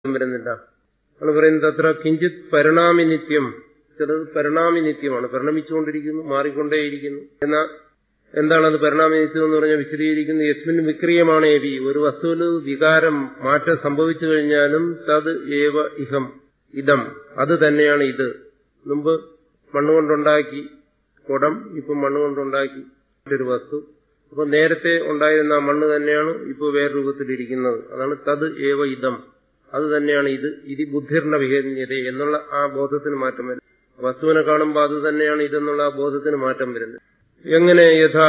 വരുന്നില്ല നമ്മൾ പറയുന്നത് അത്ര കിഞ്ചിത് പരിണാമി നിത്യം ചിലത് പരിണാമി നിത്യമാണ് പരിണമിച്ചുകൊണ്ടിരിക്കുന്നു മാറിക്കൊണ്ടേയിരിക്കുന്നു എന്നാൽ എന്താണത് പരിണാമി നിത്യം എന്ന് പറഞ്ഞാൽ വിശദീകരിക്കുന്നത് യസ്മിൻ വിക്രിയമാണ് ഏവി ഒരു വസ്തുവിൽ വികാരം മാറ്റം സംഭവിച്ചു കഴിഞ്ഞാലും തത് ഏവ ഇഹം ഇതം അത് തന്നെയാണ് ഇത് മുമ്പ് മണ്ണുകൊണ്ടുണ്ടാക്കി കുടം ഇപ്പം മണ്ണുകൊണ്ടുണ്ടാക്കി ഒരു വസ്തു അപ്പൊ നേരത്തെ ഉണ്ടായിരുന്ന ആ മണ്ണ് തന്നെയാണ് ഇപ്പോൾ വേറെ രൂപത്തിലിരിക്കുന്നത് അതാണ് തത് ഏവ ഇതം അത് തന്നെയാണ് ഇത് ഇതി ബുദ്ധിർണ വിഹന്യത എന്നുള്ള ആ ബോധത്തിന് മാറ്റം വരും വസ്തുവിനെ കാണുമ്പോൾ അത് തന്നെയാണ് ഇതെന്നുള്ള ആ ബോധത്തിന് മാറ്റം വരുന്നത് എങ്ങനെ യഥാ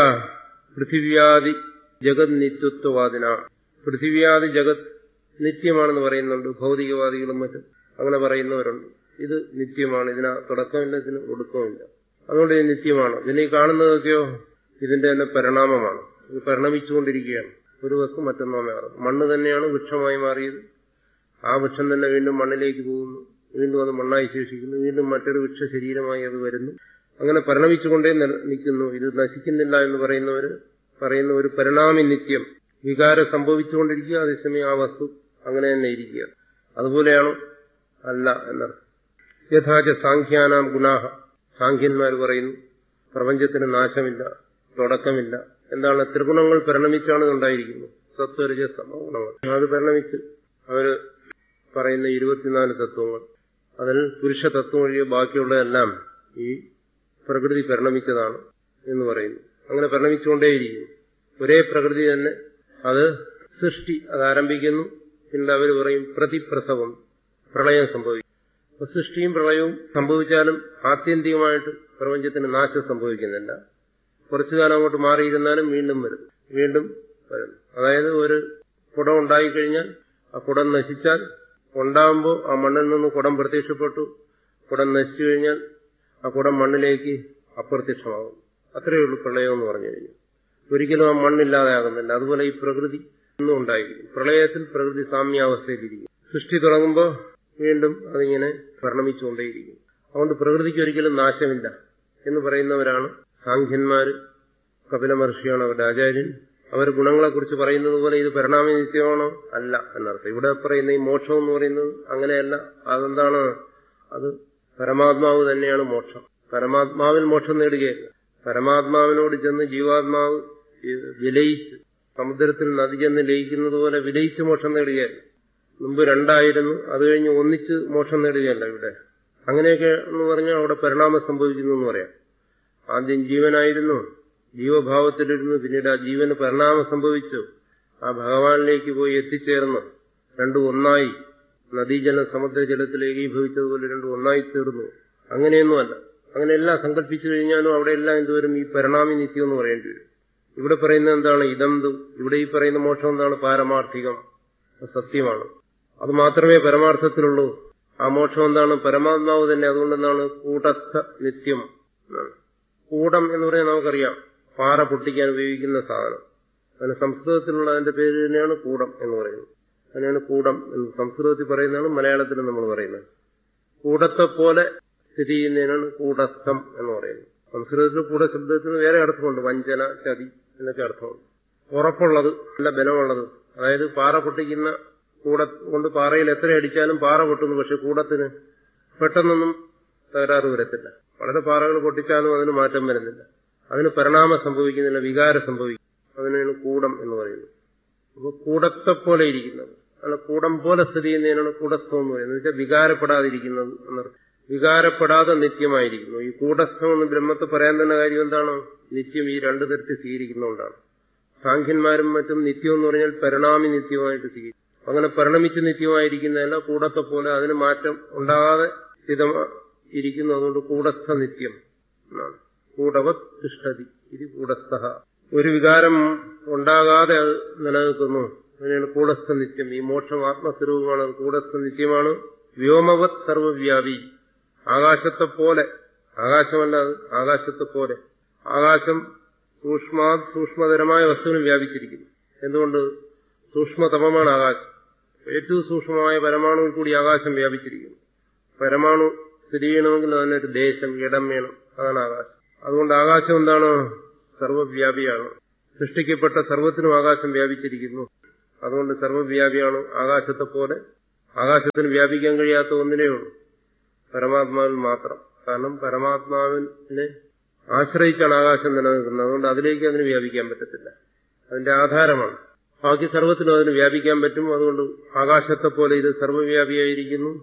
പൃഥിവ്യാദി ജഗത് നിത്യത്വവാദിന പൃഥിവ്യാദി ജഗത് നിത്യമാണെന്ന് പറയുന്നുണ്ട് ഭൗതികവാദികളും മറ്റും അങ്ങനെ പറയുന്നവരുണ്ട് ഇത് നിത്യമാണ് ഇതിന് തുടക്കമില്ല ഇതിന് ഒടുക്കമില്ല അതുകൊണ്ട് ഇത് നിത്യമാണ് ഇതിനെ കാണുന്നതൊക്കെയോ ഇതിന്റെ തന്നെ പരിണാമമാണ് ഇത് പരിണമിച്ചുകൊണ്ടിരിക്കുകയാണ് ഒരു വസ്തു മറ്റൊന്നോ മാറും മണ്ണ് തന്നെയാണ് വൃക്ഷമായി മാറിയത് ആ വൃക്ഷം തന്നെ വീണ്ടും മണ്ണിലേക്ക് പോകുന്നു വീണ്ടും അത് മണ്ണായി ശേഷിക്കുന്നു വീണ്ടും മറ്റൊരു വൃക്ഷ ശരീരമായി അത് വരുന്നു അങ്ങനെ പരിണമിച്ചുകൊണ്ടേ നിൽക്കുന്നു ഇത് നശിക്കുന്നില്ല എന്ന് പറയുന്നവര് പറയുന്ന ഒരു പരിണാമി നിത്യം വികാരം സംഭവിച്ചുകൊണ്ടിരിക്കുക അതേസമയം ആ വസ്തു അങ്ങനെ തന്നെ ഇരിക്കുക അതുപോലെയാണോ അല്ല എന്നർത്ഥം യഥാച സാഖ്യാനാം ഗുണാഹ സാഖ്യന്മാർ പറയുന്നു പ്രപഞ്ചത്തിന് നാശമില്ല തുടക്കമില്ല എന്താണ് ത്രിഗുണങ്ങൾ പരിണമിച്ചാണ് ഉണ്ടായിരിക്കുന്നത് സത്വരജ സമഗുണങ്ങൾ അത് പരിണമിച്ച് അവര് പറയുന്ന ഇരുപത്തിനാല് തത്വങ്ങൾ അതിൽ പുരുഷ തത്വം ഒഴികെ ബാക്കിയുള്ളതെല്ലാം ഈ പ്രകൃതി പരിണമിച്ചതാണ് എന്ന് പറയുന്നു അങ്ങനെ പരിണമിച്ചുകൊണ്ടേയിരിക്കുന്നു ഒരേ പ്രകൃതി തന്നെ അത് സൃഷ്ടി അത് ആരംഭിക്കുന്നു പിന്നെ അവർ പറയും പ്രതിപ്രസവം പ്രളയം സംഭവിക്കും അപ്പൊ സൃഷ്ടിയും പ്രളയവും സംഭവിച്ചാലും ആത്യന്തികമായിട്ട് പ്രപഞ്ചത്തിന് നാശം സംഭവിക്കുന്നില്ല കുറച്ചു കാലം അങ്ങോട്ട് മാറിയിരുന്നാലും വീണ്ടും വരും വീണ്ടും വരുന്നു അതായത് ഒരു കുടം ഉണ്ടായിക്കഴിഞ്ഞാൽ ആ കുടം നശിച്ചാൽ ഉണ്ടാകുമ്പോൾ ആ മണ്ണിൽ നിന്ന് കുടം പ്രത്യക്ഷപ്പെട്ടു കുടം നശിച്ചു കഴിഞ്ഞാൽ ആ കുടം മണ്ണിലേക്ക് അപ്രത്യക്ഷമാകും അത്രയേ ഉള്ളൂ പ്രളയം എന്ന് പറഞ്ഞു കഴിഞ്ഞാൽ ഒരിക്കലും ആ മണ്ണില്ലാതെ ആകുന്നില്ല അതുപോലെ ഈ പ്രകൃതി ഇന്നും ഉണ്ടായിരിക്കും പ്രളയത്തിൽ പ്രകൃതി സാമ്യാവസ്ഥയിലിരിക്കും സൃഷ്ടി തുടങ്ങുമ്പോൾ വീണ്ടും അതിങ്ങനെ പരിണമിച്ചുകൊണ്ടേയിരിക്കും അതുകൊണ്ട് പ്രകൃതിക്ക് ഒരിക്കലും നാശമില്ല എന്ന് പറയുന്നവരാണ് സാഖ്യന്മാര് കപില മഹർഷിയാണ് അവരുടെ ആചാര്യൻ അവർ ഗുണങ്ങളെക്കുറിച്ച് പറയുന്നത് പോലെ ഇത് പരിണാമ നിത്യമാണോ അല്ല എന്നർത്ഥം ഇവിടെ പറയുന്ന ഈ മോക്ഷം എന്ന് പറയുന്നത് അങ്ങനെയല്ല അതെന്താണ് അത് പരമാത്മാവ് തന്നെയാണ് മോക്ഷം പരമാത്മാവിൽ മോക്ഷം നേടുകയല്ല പരമാത്മാവിനോട് ചെന്ന് ജീവാത്മാവ് വിലയിച്ച് സമുദ്രത്തിൽ നദി ചെന്ന് ലയിക്കുന്നത് പോലെ വിലയിച്ച് മോക്ഷം നേടുകയല്ല മുമ്പ് രണ്ടായിരുന്നു അത് കഴിഞ്ഞ് ഒന്നിച്ച് മോക്ഷം നേടുകയല്ല ഇവിടെ അങ്ങനെയൊക്കെ എന്ന് പറഞ്ഞാൽ അവിടെ പരിണാമം സംഭവിക്കുന്നു എന്ന് പറയാം ആദ്യം ജീവനായിരുന്നു ജീവഭാവത്തിലിരുന്നു പിന്നീട് ആ ജീവന് പരിണാമം സംഭവിച്ചു ആ ഭഗവാനിലേക്ക് പോയി എത്തിച്ചേർന്ന് രണ്ടും ഒന്നായി നദീജലം സമുദ്രജലത്തിൽ ഏകീഭവിച്ചതുപോലെ രണ്ടും ഒന്നായി തീർന്നു അങ്ങനെയൊന്നുമല്ല അങ്ങനെ എല്ലാം സങ്കല്പിച്ചു കഴിഞ്ഞാലും അവിടെ എല്ലാം എന്തുവരും ഈ പരിണാമി നിത്യം എന്ന് പറയേണ്ടി വരും ഇവിടെ പറയുന്നത് എന്താണ് ഇതന്തു ഇവിടെ ഈ പറയുന്ന മോക്ഷം എന്താണ് പാരമാർത്ഥികം സത്യമാണ് അത് മാത്രമേ പരമാർത്ഥത്തിലുള്ളൂ ആ മോക്ഷം എന്താണ് പരമാത്മാവ് തന്നെ അതുകൊണ്ടെന്താണ് കൂടസ്ഥ നിത്യം കൂടം എന്ന് പറഞ്ഞാൽ നമുക്കറിയാം പാറ പൊട്ടിക്കാൻ ഉപയോഗിക്കുന്ന സാധനം അതിന് സംസ്കൃതത്തിലുള്ള അതിന്റെ പേര് തന്നെയാണ് കൂടം എന്ന് പറയുന്നത് അതിനാണ് കൂടം എന്ന് സംസ്കൃതത്തിൽ പറയുന്നതാണ് മലയാളത്തിൽ നമ്മൾ പറയുന്നത് കൂടത്തെ പോലെ സ്ഥിതി ചെയ്യുന്നതിനാണ് കൂടസ്ഥം എന്ന് പറയുന്നത് സംസ്കൃതത്തിൽ കൂട ശബ്ദത്തിന് വേറെ അർത്ഥമുണ്ട് വഞ്ചന ചതി എന്നൊക്കെ അർത്ഥമുണ്ട് ഉറപ്പുള്ളത് നല്ല ബലമുള്ളത് അതായത് പാറ പൊട്ടിക്കുന്ന കൂട കൊണ്ട് പാറയിൽ എത്ര അടിച്ചാലും പാറ പൊട്ടുന്നു പക്ഷെ കൂടത്തിന് പെട്ടെന്നൊന്നും തകരാറ് വരത്തില്ല വളരെ പാറകൾ പൊട്ടിച്ചാലും അതിന് മാറ്റം വരുന്നില്ല അതിന് പരിണാമം സംഭവിക്കുന്നില്ല വികാരം സംഭവിക്കും അതിനാണ് കൂടം എന്ന് പറയുന്നത് അപ്പോൾ കൂടത്തെ പോലെ ഇരിക്കുന്നത് അല്ല കൂടം പോലെ സ്ഥിതി ചെയ്യുന്നതിനാണ് കൂടസ്ഥം എന്ന് പറയുന്നത് വെച്ചാൽ വികാരപ്പെടാതിരിക്കുന്നത് എന്നർത്ഥം വികാരപ്പെടാതെ നിത്യമായിരിക്കുന്നു ഈ കൂടസ്ഥം എന്ന് ബ്രഹ്മത്തെ പറയാൻ തന്നെ കാര്യം എന്താണ് നിത്യം ഈ രണ്ടു തരത്തിൽ സ്വീകരിക്കുന്നതുകൊണ്ടാണ് സാഖ്യന്മാരും മറ്റും നിത്യം എന്ന് പറഞ്ഞാൽ പരിണാമി നിത്യമായിട്ട് സ്വീകരിക്കും അങ്ങനെ പരിണമിച്ച് നിത്യമായിരിക്കുന്നതല്ല കൂടത്തെ പോലെ അതിന് മാറ്റം ഉണ്ടാകാതെ സ്ഥിതമാ ഇരിക്കുന്നു അതുകൊണ്ട് കൂടസ്ഥ നിത്യം എന്നാണ് കൂടവത് തിഷ്ടതി ഇത് കൂടസ്ഥ ഒരു വികാരം ഉണ്ടാകാതെ അത് നിലനിൽക്കുന്നു അങ്ങനെയാണ് കൂടസ്ഥ നിത്യം ഈ മോക്ഷം ആത്മസ്വരൂപമാണ് അത് കൂടസ്ഥ നിത്യമാണ് വ്യോമവത് സർവവ്യാപി ആകാശത്തെ പോലെ ആകാശമല്ല അത് ആകാശത്തെ പോലെ ആകാശം സൂക്ഷ്മാ സൂക്ഷ്മതരമായ വസ്തുവിന് വ്യാപിച്ചിരിക്കുന്നു എന്തുകൊണ്ട് സൂക്ഷ്മതമമാണ് ആകാശം ഏറ്റവും സൂക്ഷ്മമായ പരമാണുവിൽ കൂടി ആകാശം വ്യാപിച്ചിരിക്കുന്നു പരമാണു സ്ഥിതി ചെയ്യണമെങ്കിൽ അതിനൊരു ദേശം ഇടം വേണം അതാണ് ആകാശം അതുകൊണ്ട് ആകാശം എന്താണ് സർവവ്യാപിയാണ് സൃഷ്ടിക്കപ്പെട്ട സർവത്തിനും ആകാശം വ്യാപിച്ചിരിക്കുന്നു അതുകൊണ്ട് സർവവ്യാപിയാണ് ആകാശത്തെ പോലെ ആകാശത്തിന് വ്യാപിക്കാൻ കഴിയാത്ത ഒന്നിനേ ഉള്ളൂ പരമാത്മാവിൽ മാത്രം കാരണം പരമാത്മാവിനെ ആശ്രയിച്ചാണ് ആകാശം നിലനിൽക്കുന്നത് അതുകൊണ്ട് അതിലേക്ക് അതിന് വ്യാപിക്കാൻ പറ്റത്തില്ല അതിന്റെ ആധാരമാണ് ബാക്കി സർവത്തിനും അതിന് വ്യാപിക്കാൻ പറ്റും അതുകൊണ്ട് ആകാശത്തെ പോലെ ഇത് സർവ്വവ്യാപിയായിരിക്കുന്നു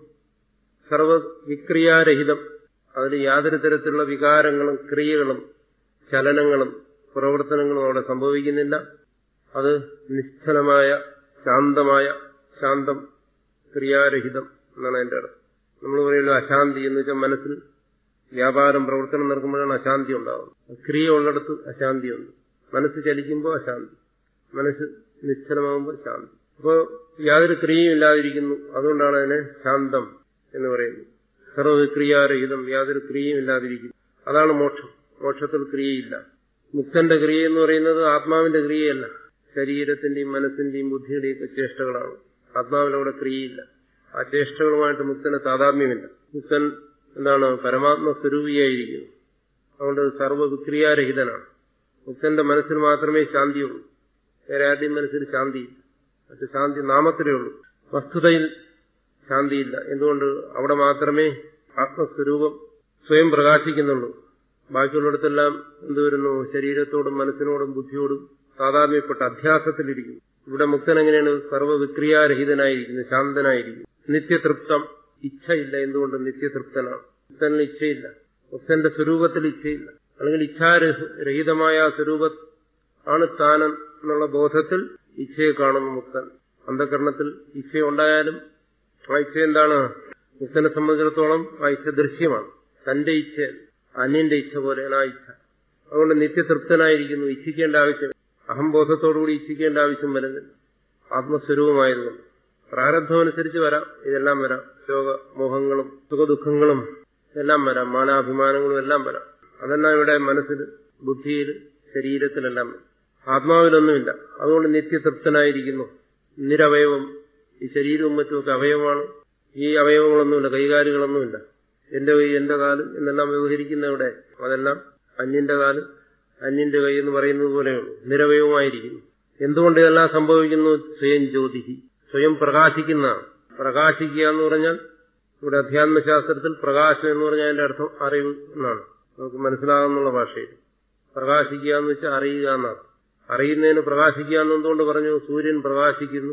സർവവിക്രിയാരഹിതം അതിന് യാതൊരു തരത്തിലുള്ള വികാരങ്ങളും ക്രിയകളും ചലനങ്ങളും പ്രവർത്തനങ്ങളും അവിടെ സംഭവിക്കുന്നില്ല അത് നിശ്ചലമായ ശാന്തമായ ശാന്തം ക്രിയാരഹിതം എന്നാണ് അതിന്റെ അർത്ഥം നമ്മൾ പറയുന്നത് അശാന്തി എന്ന് വെച്ചാൽ മനസ്സിൽ വ്യാപാരം പ്രവർത്തനം നടക്കുമ്പോഴാണ് അശാന്തി ഉണ്ടാകുന്നത് ക്രിയ ഉള്ളിടത്ത് അശാന്തിയുണ്ട് മനസ്സ് ചലിക്കുമ്പോൾ അശാന്തി മനസ്സ് നിശ്ചലമാകുമ്പോൾ ശാന്തി അപ്പോൾ യാതൊരു ക്രിയയും ഇല്ലാതിരിക്കുന്നു അതുകൊണ്ടാണ് അതിനെ ശാന്തം എന്ന് പറയുന്നത് സർവവിക്രിയാരഹിതം യാതൊരു ക്രിയയും ഇല്ലാതിരിക്കുന്നു അതാണ് മോക്ഷം മോക്ഷത്തിൽ ക്രിയയില്ല മുക്തന്റെ ക്രിയ എന്ന് പറയുന്നത് ആത്മാവിന്റെ ക്രിയയല്ല ശരീരത്തിന്റെയും മനസ്സിന്റെയും ബുദ്ധിയുടെയും ഒക്കെ ചേഷ്ടകളാണ് ആത്മാവിലവിടെ ക്രിയയില്ല ആ ചേഷ്ടകളുമായിട്ട് മുക്തന് താതാത്മ്യമില്ല മുക്തൻ എന്താണ് പരമാത്മ സ്വരൂപിയായിരിക്കുന്നു അതുകൊണ്ട് സർവ്വവിക്രിയാരഹിതനാണ് മുക്തന്റെ മനസ്സിൽ മാത്രമേ ശാന്തിയുള്ളൂ വേറെ ആരുടെയും മനസ്സിൽ ശാന്തിയില്ല മറ്റു ശാന്തി നാമത്തിലേ ഉള്ളൂ വസ്തുതയിൽ ശാന്തിയില്ല എന്തുകൊണ്ട് അവിടെ മാത്രമേ ആത്മസ്വരൂപം സ്വയം പ്രകാശിക്കുന്നുള്ളൂ ബാക്കിയുള്ളിടത്തെല്ലാം എന്ത് വരുന്നു ശരീരത്തോടും മനസ്സിനോടും ബുദ്ധിയോടും താതാത്മ്യപ്പെട്ട അധ്യാസത്തിലിരിക്കുന്നു ഇവിടെ മുക്തൻ എങ്ങനെയാണ് സർവ്വവിക്രിയാരഹിതനായിരിക്കുന്നു ശാന്തനായിരിക്കുന്നു നിത്യതൃപ്തം ഇച്ഛയില്ല എന്തുകൊണ്ട് നിത്യതൃപ്തനാണ് മുക്തനിൽ ഇച്ഛയില്ല മുക്തന്റെ സ്വരൂപത്തിൽ ഇച്ഛയില്ല അല്ലെങ്കിൽ ഇച്ഛാരഹിതമായ ആ സ്വരൂപ ആണ് താൻ എന്നുള്ള ബോധത്തിൽ ഇച്ഛയെ കാണുന്നു മുക്തൻ അന്ധകരണത്തിൽ ഇച്ഛയുണ്ടായാലും ആ ഇച്ഛ എന്താണ് മുക്തനെ സംബന്ധിച്ചിടത്തോളം ആ ഇച്ഛ ദൃശ്യമാണ് തന്റെ ഇച്ഛ അന്യന്റെ ഇച്ഛ പോലെയാണ് ആ ഇച്ഛ അതുകൊണ്ട് നിത്യതൃപ്തനായിരിക്കുന്നു ഇച്ഛിക്കേണ്ട ആവശ്യം അഹംബോധത്തോടുകൂടി ഇച്ഛിക്കേണ്ട ആവശ്യം വരുന്നില്ല ആത്മസ്വരൂപമായതുകൊണ്ട് പ്രാരബ്ധമനുസരിച്ച് വരാം ഇതെല്ലാം വരാം ശോക മോഹങ്ങളും സുഖദുഃഖങ്ങളും എല്ലാം വരാം മാനാഭിമാനങ്ങളും എല്ലാം വരാം അതെല്ലാം ഇവിടെ മനസ്സിൽ ബുദ്ധിയിൽ ശരീരത്തിലെല്ലാം വരും ആത്മാവിലൊന്നുമില്ല അതുകൊണ്ട് നിത്യതൃപ്തനായിരിക്കുന്നു നിരവയവം ഈ ശരീരവും മറ്റുമൊക്കെ അവയവമാണ് ഈ അവയവങ്ങളൊന്നുമില്ല കൈകാലുകളൊന്നുമില്ല എന്റെ കൈ എന്റെ കാല് എന്നെല്ലാം വ്യവഹരിക്കുന്ന ഇവിടെ അതെല്ലാം അന്യന്റെ കാല് അന്യന്റെ കൈ എന്ന് പറയുന്നത് പോലെയുള്ളൂ നിരവയവുമായിരിക്കുന്നു എന്തുകൊണ്ട് ഇതെല്ലാം സംഭവിക്കുന്നു സ്വയം ജ്യോതിഹി സ്വയം പ്രകാശിക്കുന്നതാണ് പ്രകാശിക്കുക എന്ന് പറഞ്ഞാൽ ഇവിടെ അധ്യാത്മശാസ്ത്രത്തിൽ പ്രകാശം എന്ന് പറഞ്ഞാൽ അതിന്റെ അർത്ഥം അറിവ് എന്നാണ് നമുക്ക് മനസ്സിലാകുന്നുള്ള ഭാഷയിൽ പ്രകാശിക്കുക എന്ന് വെച്ചാൽ അറിയുക എന്നാണ് അറിയുന്നതിന് പ്രകാശിക്കുക എന്നെന്തുകൊണ്ട് പറഞ്ഞു സൂര്യൻ പ്രകാശിക്കുന്നു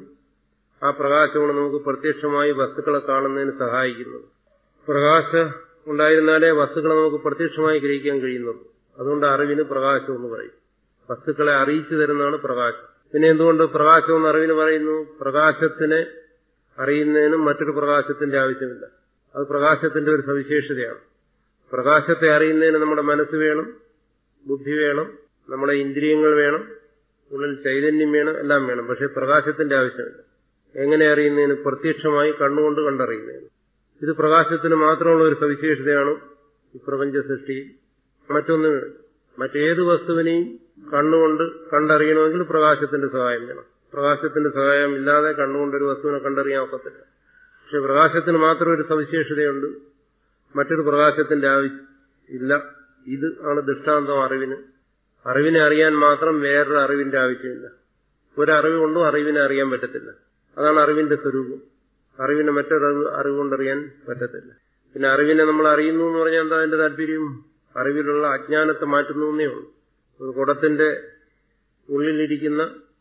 ആ പ്രകാശമാണ് നമുക്ക് പ്രത്യക്ഷമായി വസ്തുക്കളെ കാണുന്നതിന് സഹായിക്കുന്നത് പ്രകാശം ഉണ്ടായിരുന്നാലേ വസ്തുക്കളെ നമുക്ക് പ്രത്യക്ഷമായി ഗ്രഹിക്കാൻ കഴിയുന്നുള്ളൂ അതുകൊണ്ട് അറിവിന് പ്രകാശം എന്ന് പറയും വസ്തുക്കളെ അറിയിച്ചു തരുന്നതാണ് പ്രകാശം പിന്നെ എന്തുകൊണ്ട് പ്രകാശം എന്ന് അറിവിന് പറയുന്നു പ്രകാശത്തിനെ അറിയുന്നതിനും മറ്റൊരു പ്രകാശത്തിന്റെ ആവശ്യമില്ല അത് പ്രകാശത്തിന്റെ ഒരു സവിശേഷതയാണ് പ്രകാശത്തെ അറിയുന്നതിന് നമ്മുടെ മനസ്സ് വേണം ബുദ്ധി വേണം നമ്മുടെ ഇന്ദ്രിയങ്ങൾ വേണം ഉള്ളിൽ ചൈതന്യം വേണം എല്ലാം വേണം പക്ഷെ പ്രകാശത്തിന്റെ ആവശ്യമില്ല എങ്ങനെ അറിയുന്നതിന് പ്രത്യക്ഷമായി കണ്ണുകൊണ്ട് കണ്ടറിയുന്നതിന് ഇത് പ്രകാശത്തിന് മാത്രമുള്ള ഒരു സവിശേഷതയാണ് ഈ പ്രപഞ്ച സൃഷ്ടിയിൽ മറ്റൊന്നും മറ്റേത് വസ്തുവിനെയും കണ്ണുകൊണ്ട് കണ്ടറിയണമെങ്കിൽ പ്രകാശത്തിന്റെ സഹായം വേണം പ്രകാശത്തിന്റെ സഹായം ഇല്ലാതെ കണ്ണുകൊണ്ട് ഒരു വസ്തുവിനെ കണ്ടറിയാൻ ഒക്കത്തില്ല പക്ഷെ പ്രകാശത്തിന് മാത്രം ഒരു സവിശേഷതയുണ്ട് മറ്റൊരു പ്രകാശത്തിന്റെ ആവശ്യം ഇല്ല ഇത് ആണ് ദൃഷ്ടാന്തം അറിവിന് അറിവിനെ അറിയാൻ മാത്രം വേറൊരു അറിവിന്റെ ആവശ്യമില്ല ഒരറിവ് കൊണ്ടും അറിവിനെ അറിയാൻ പറ്റത്തില്ല അതാണ് അറിവിന്റെ സ്വരൂപം അറിവിനെ മറ്റൊരറിവ് അറിവ് കൊണ്ടറിയാൻ പറ്റത്തില്ല പിന്നെ അറിവിനെ നമ്മൾ അറിയുന്നു എന്ന് പറഞ്ഞാൽ എന്താ അതിന്റെ താല്പര്യം അറിവിലുള്ള അജ്ഞാനത്തെ മാറ്റുന്നു എന്നേ ഉള്ളൂ ഒരു കുടത്തിന്റെ ഉള്ളിലിരിക്കുന്ന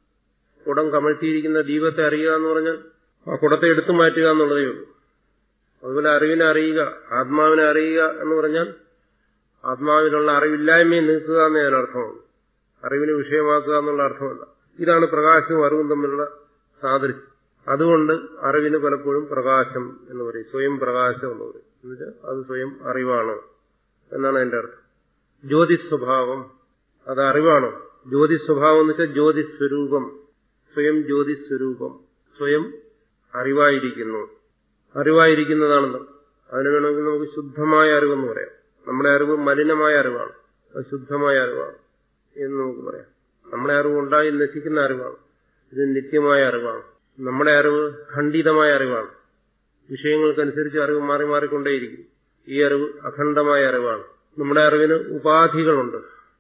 കുടം കമഴ്ത്തിയിരിക്കുന്ന ദീപത്തെ അറിയുക എന്ന് പറഞ്ഞാൽ ആ കുടത്തെ എടുത്തു മാറ്റുക എന്നുള്ളതേ ഉള്ളൂ അതുപോലെ അറിവിനെ അറിയുക ആത്മാവിനെ അറിയുക എന്ന് പറഞ്ഞാൽ ആത്മാവിലുള്ള അറിവില്ലായ്മയെ നീക്കുക എന്നേ അതിനർത്ഥമാണ് അറിവിനെ വിഷയമാക്കുക എന്നുള്ള അർത്ഥമല്ല ഇതാണ് പ്രകാശവും അറിവും തമ്മിലുള്ള സാദൃശ്യം അതുകൊണ്ട് അറിവിന് പലപ്പോഴും പ്രകാശം എന്ന് പറയും സ്വയം പ്രകാശം എന്ന് പറയും എന്നുവെച്ചാൽ അത് സ്വയം അറിവാണ് എന്നാണ് അതിന്റെ അർത്ഥം ജ്യോതിസ് സ്വഭാവം അത് അറിവാണോ ജ്യോതിസ് സ്വഭാവം എന്ന് വെച്ചാൽ ജ്യോതിസ് സ്വരൂപം സ്വയം ജ്യോതിസ് സ്വരൂപം സ്വയം അറിവായിരിക്കുന്നു അറിവായിരിക്കുന്നതാണെന്ന് അതിന് വേണമെങ്കിൽ നമുക്ക് ശുദ്ധമായ അറിവെന്ന് പറയാം നമ്മുടെ അറിവ് മലിനമായ അറിവാണ് അത് ശുദ്ധമായ അറിവാണ് എന്ന് നമുക്ക് പറയാം നമ്മുടെ അറിവ് ഉണ്ടായി നശിക്കുന്ന അറിവാണ് ഇത് നിത്യമായ അറിവാണ് നമ്മുടെ അറിവ് ഖണ്ഡിതമായ അറിവാണ് വിഷയങ്ങൾക്കനുസരിച്ച് അറിവ് മാറി മാറിക്കൊണ്ടേയിരിക്കും ഈ അറിവ് അഖണ്ഡമായ അറിവാണ് നമ്മുടെ അറിവിന് ഉപാധികളുണ്ട്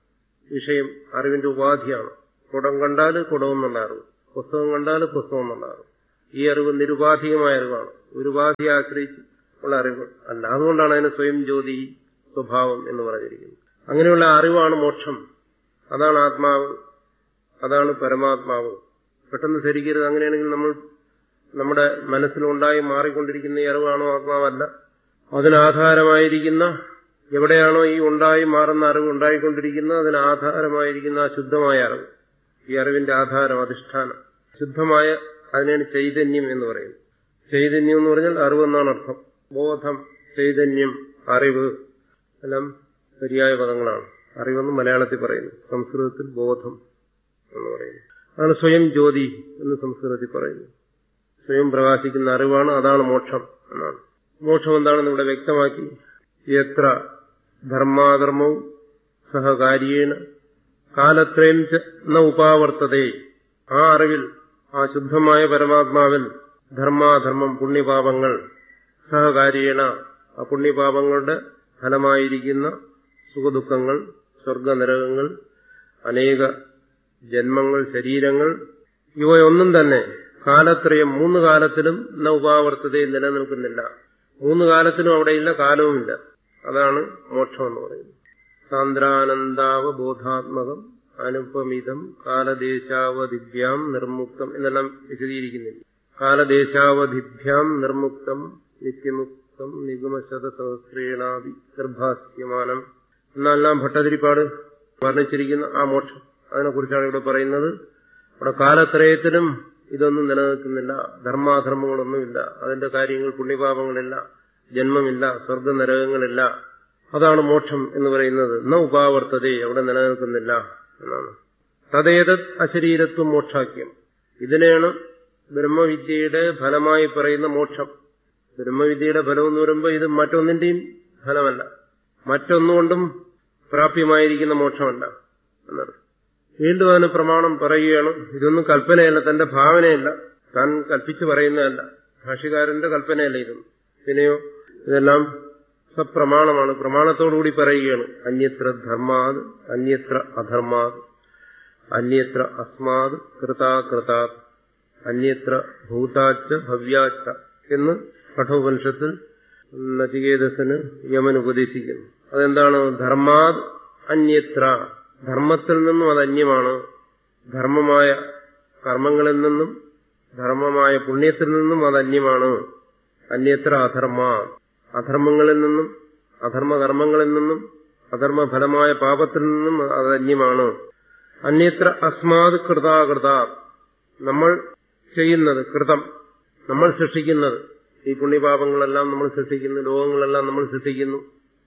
വിഷയം അറിവിന്റെ ഉപാധിയാണ് കുടം കണ്ടാൽ കുടം എന്നുള്ള അറിവ് പുസ്തകം കണ്ടാൽ പുസ്തകം എന്നുള്ള അറിവ് ഈ അറിവ് നിരുപാധികമായ അറിവാണ് ഒരു ഉപാധിയെ ആശ്രയിച്ച് ഉള്ള അറിവ് അല്ല അതുകൊണ്ടാണ് അതിന് സ്വയം ജ്യോതി സ്വഭാവം എന്ന് പറഞ്ഞിരിക്കുന്നത് അങ്ങനെയുള്ള അറിവാണ് മോക്ഷം അതാണ് ആത്മാവ് അതാണ് പരമാത്മാവ് പെട്ടെന്ന് ധരിക്കരുത് അങ്ങനെയാണെങ്കിൽ നമ്മൾ നമ്മുടെ മനസ്സിലുണ്ടായി മാറിക്കൊണ്ടിരിക്കുന്ന ഈ അറിവാണോ ആത്മാവല്ല അതിനാധാരമായിരിക്കുന്ന എവിടെയാണോ ഈ ഉണ്ടായി മാറുന്ന അറിവ് ഉണ്ടായിക്കൊണ്ടിരിക്കുന്നത് അതിന് ആധാരമായിരിക്കുന്ന ആ ശുദ്ധമായ അറിവ് ഈ അറിവിന്റെ ആധാരം അധിഷ്ഠാനം ശുദ്ധമായ അതിനാണ് ചൈതന്യം എന്ന് പറയുന്നത് ചൈതന്യം എന്ന് പറഞ്ഞാൽ അറിവെന്നാണ് അർത്ഥം ബോധം ചൈതന്യം അറിവ് എല്ലാം ശരിയായ പദങ്ങളാണ് അറിവെന്ന് മലയാളത്തിൽ പറയുന്നു സംസ്കൃതത്തിൽ ബോധം എന്ന് പറയുന്നു അതാണ് സ്വയം ജ്യോതി എന്ന് സംസ്കൃതത്തിൽ പറയുന്നു സ്വയം പ്രകാശിക്കുന്ന അറിവാണ് അതാണ് മോക്ഷം എന്നാണ് മോക്ഷം എന്താണെന്ന് ഇവിടെ വ്യക്തമാക്കി എത്ര ധർമാധർമ്മവും സഹകാര്യേണ കാലത്രയം ന ഉപാവർത്തതേ ആ അറിവിൽ ആ ശുദ്ധമായ പരമാത്മാവിൽ ധർമാധർമ്മം പുണ്യപാപങ്ങൾ സഹകാര്യേണ ആ പുണ്യപാപങ്ങളുടെ ഫലമായിരിക്കുന്ന സുഖദുഃഖങ്ങൾ സ്വർഗനരകങ്ങൾ അനേക ജന്മങ്ങൾ ശരീരങ്ങൾ ഇവയൊന്നും തന്നെ കാലത്രയം മൂന്ന് കാലത്തിലും ന ഉപാവർത്തതയെ നിലനിൽക്കുന്നില്ല മൂന്ന് കാലത്തിലും അവിടെയില്ല കാലവുമില്ല അതാണ് മോക്ഷം എന്ന് പറയുന്നത് സാന്ദ്രാനന്ദാവബോധാത്മകം അനുപമിതം കാലദേശാവധിഭ്യാം നിർമുക്തം എന്നെല്ലാം വിശദീകരിക്കുന്നില്ല കാലദേശാവധിഭ്യാം നിർമുക്തം നിത്യമുക്തം നിഗമശതസഹസ്രേണാവി നിർഭാസ്യമാനം എന്നെല്ലാം ഭട്ടതിരിപ്പാട് വർണ്ണിച്ചിരിക്കുന്ന ആ മോക്ഷം അതിനെക്കുറിച്ചാണ് ഇവിടെ പറയുന്നത് അവിടെ കാലത്രയത്തിലും ഇതൊന്നും നിലനിൽക്കുന്നില്ല ധർമാധർമ്മങ്ങളൊന്നുമില്ല അതിന്റെ കാര്യങ്ങൾ പുണ്യപാപങ്ങളില്ല ജന്മമില്ല സ്വർഗനരകങ്ങളില്ല അതാണ് മോക്ഷം എന്ന് പറയുന്നത് ന ഉപാവർത്തതേ അവിടെ നിലനിൽക്കുന്നില്ല എന്നാണ് തതേതത് അശരീരത്വം മോക്ഷാക്യം ഇതിനെയാണ് ബ്രഹ്മവിദ്യയുടെ ഫലമായി പറയുന്ന മോക്ഷം ബ്രഹ്മവിദ്യയുടെ ഫലം എന്ന് പറയുമ്പോൾ ഇത് മറ്റൊന്നിന്റെയും ഫലമല്ല മറ്റൊന്നുകൊണ്ടും പ്രാപ്യമായിരിക്കുന്ന മോക്ഷമല്ല എന്നർത്ഥം വീണ്ടും അതിന് പ്രമാണം പറയുകയാണ് ഇതൊന്നും കൽപ്പനയല്ല തന്റെ ഭാവനയല്ല താൻ കൽപ്പിച്ചു പറയുന്നതല്ല ഭാഷ്യകാരന്റെ കൽപ്പനയല്ല ഇതൊന്നും പിന്നെയോ ഇതെല്ലാം സപ്രമാണമാണ് പ്രമാണത്തോടുകൂടി പറയുകയാണ് അന്യത്ര ധർമാത് അന്യത്ര അധർമാത് അന്യത്ര അസ്മാത് കൃതാകൃതാത് അന്യത്ര ഭൂതാച്ച ഭവ്യാച്ച എന്ന് കഠോപനിഷത്തിൽ നചികേതസിന് യമൻ ഉപദേശിക്കുന്നു അതെന്താണ് ധർമാത് അന്യത്ര ധർമ്മത്തിൽ നിന്നും അത് അന്യമാണ് ധർമ്മമായ കർമ്മങ്ങളിൽ നിന്നും ധർമ്മമായ പുണ്യത്തിൽ നിന്നും അത് അന്യമാണ് അന്യത്ര അധർമ്മ അധർമ്മങ്ങളിൽ നിന്നും അധർമ്മകർമ്മങ്ങളിൽ നിന്നും അധർമ്മഫലമായ പാപത്തിൽ നിന്നും അത് അന്യമാണ് അന്യത്ര അസ്മാത് കൃതാകൃത നമ്മൾ ചെയ്യുന്നത് കൃതം നമ്മൾ സൃഷ്ടിക്കുന്നത് ഈ പുണ്യപാപങ്ങളെല്ലാം നമ്മൾ സൃഷ്ടിക്കുന്നു ലോകങ്ങളെല്ലാം നമ്മൾ സൃഷ്ടിക്കുന്നു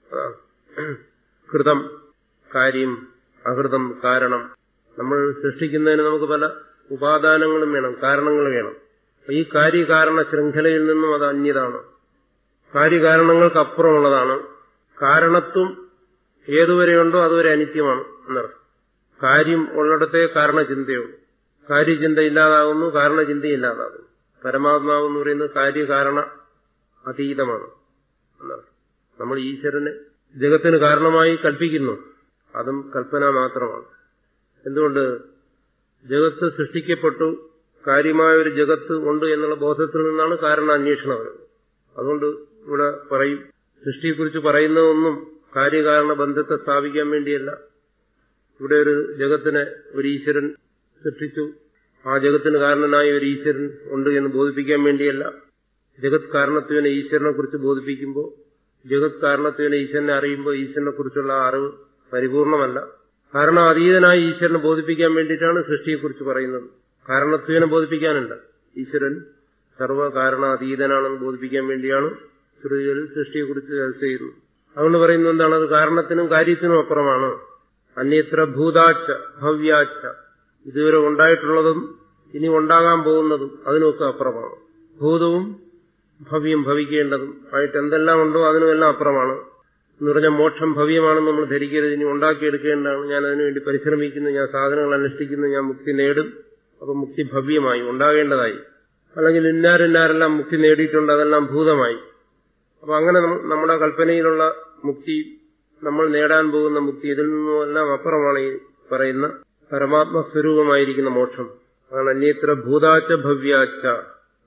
കൃതം കാര്യം അകൃതം കാരണം നമ്മൾ സൃഷ്ടിക്കുന്നതിന് നമുക്ക് പല ഉപാദാനങ്ങളും വേണം കാരണങ്ങൾ വേണം ഈ കാര്യകാരണ ശൃംഖലയിൽ നിന്നും അത് അന്യതാണ് കാര്യകാരണങ്ങൾക്ക് അപ്പുറമുള്ളതാണ് കാരണത്വം ഏതുവരെയുണ്ടോ അതുവരെ അനിത്യമാണ് എന്നർത്ഥം കാര്യം ഉള്ളിടത്തെ കാരണചിന്തയുള്ളൂ കാര്യചിന്ത ഇല്ലാതാകുന്നു കാരണചിന്ത ഇല്ലാതാകുന്നു പരമാത്മാവ് എന്ന് പറയുന്നത് കാര്യകാരണ അതീതമാണ് എന്നർത്ഥം നമ്മൾ ഈശ്വരനെ ജഗത്തിന് കാരണമായി കൽപ്പിക്കുന്നു അതും കൽപ്പന മാത്രമാണ് എന്തുകൊണ്ട് ജഗത്ത് സൃഷ്ടിക്കപ്പെട്ടു കാര്യമായ ഒരു ജഗത്ത് ഉണ്ട് എന്നുള്ള ബോധത്തിൽ നിന്നാണ് കാരണം അന്വേഷണം വരുന്നത് അതുകൊണ്ട് ഇവിടെ പറയും സൃഷ്ടിയെക്കുറിച്ച് പറയുന്നതൊന്നും കാര്യകാരണ ബന്ധത്തെ സ്ഥാപിക്കാൻ വേണ്ടിയല്ല ഇവിടെ ഒരു ജഗത്തിനെ ഒരു ഈശ്വരൻ സൃഷ്ടിച്ചു ആ ജഗത്തിന് കാരണനായ ഒരു ഈശ്വരൻ ഉണ്ട് എന്ന് ബോധിപ്പിക്കാൻ വേണ്ടിയല്ല ജഗത് കാരണത്വനെ ഈശ്വരനെ കുറിച്ച് ബോധിപ്പിക്കുമ്പോൾ ജഗത് കാരണത്വനെ ഈശ്വരനെ അറിയുമ്പോൾ ഈശ്വരനെ കുറിച്ചുള്ള അറിവ് പരിപൂർണമല്ല കാരണം അതീതനായ ഈശ്വരനെ ബോധിപ്പിക്കാൻ വേണ്ടിയിട്ടാണ് സൃഷ്ടിയെക്കുറിച്ച് പറയുന്നത് കാരണത്വനെ ബോധിപ്പിക്കാനുണ്ട് ഈശ്വരൻ സർവ്വകാരണാതീതനാണെന്ന് ബോധിപ്പിക്കാൻ വേണ്ടിയാണ് ശ്രുതികളിൽ സൃഷ്ടിയെക്കുറിച്ച് ചർച്ച ചെയ്യുന്നത് അതുകൊണ്ട് പറയുന്നത് എന്താണ് അത് കാരണത്തിനും കാര്യത്തിനും അപ്പുറമാണ് അന്യത്ര ഭൂതാച്ച ഭവ്യാച്ച ഇതുവരെ ഉണ്ടായിട്ടുള്ളതും ഇനി ഉണ്ടാകാൻ പോകുന്നതും അതിനൊക്കെ അപ്പുറമാണ് ഭൂതവും ഭവ്യം ഭവിക്കേണ്ടതും ആയിട്ട് എന്തെല്ലാം ഉണ്ടോ അതിനുമെല്ലാം അപ്പുറമാണ് എന്ന് പറഞ്ഞാൽ മോക്ഷം ഭവ്യമാണെന്ന് നമ്മൾ ധരിക്കരുത് ഇനി ഉണ്ടാക്കിയെടുക്കേണ്ടതാണ് ഞാൻ അതിനുവേണ്ടി പരിശ്രമിക്കുന്നു ഞാൻ സാധനങ്ങൾ അനുഷ്ഠിക്കുന്നു ഞാൻ മുക്തി നേടും അപ്പൊ മുക്തി ഭവ്യമായി ഉണ്ടാകേണ്ടതായി അല്ലെങ്കിൽ ഇന്നാരിന്നാരെല്ലാം മുക്തി നേടിയിട്ടുണ്ട് അതെല്ലാം ഭൂതമായി അപ്പൊ അങ്ങനെ നമ്മുടെ കൽപ്പനയിലുള്ള മുക്തി നമ്മൾ നേടാൻ പോകുന്ന മുക്തി ഇതിൽ നിന്നുമെല്ലാം അപ്പുറമാണ് ഈ പറയുന്ന പരമാത്മസ്വരൂപമായിരിക്കുന്ന മോക്ഷം അതാണ് അന്യത്ര ഭൂതാച്ച ഭവ്യാച്ച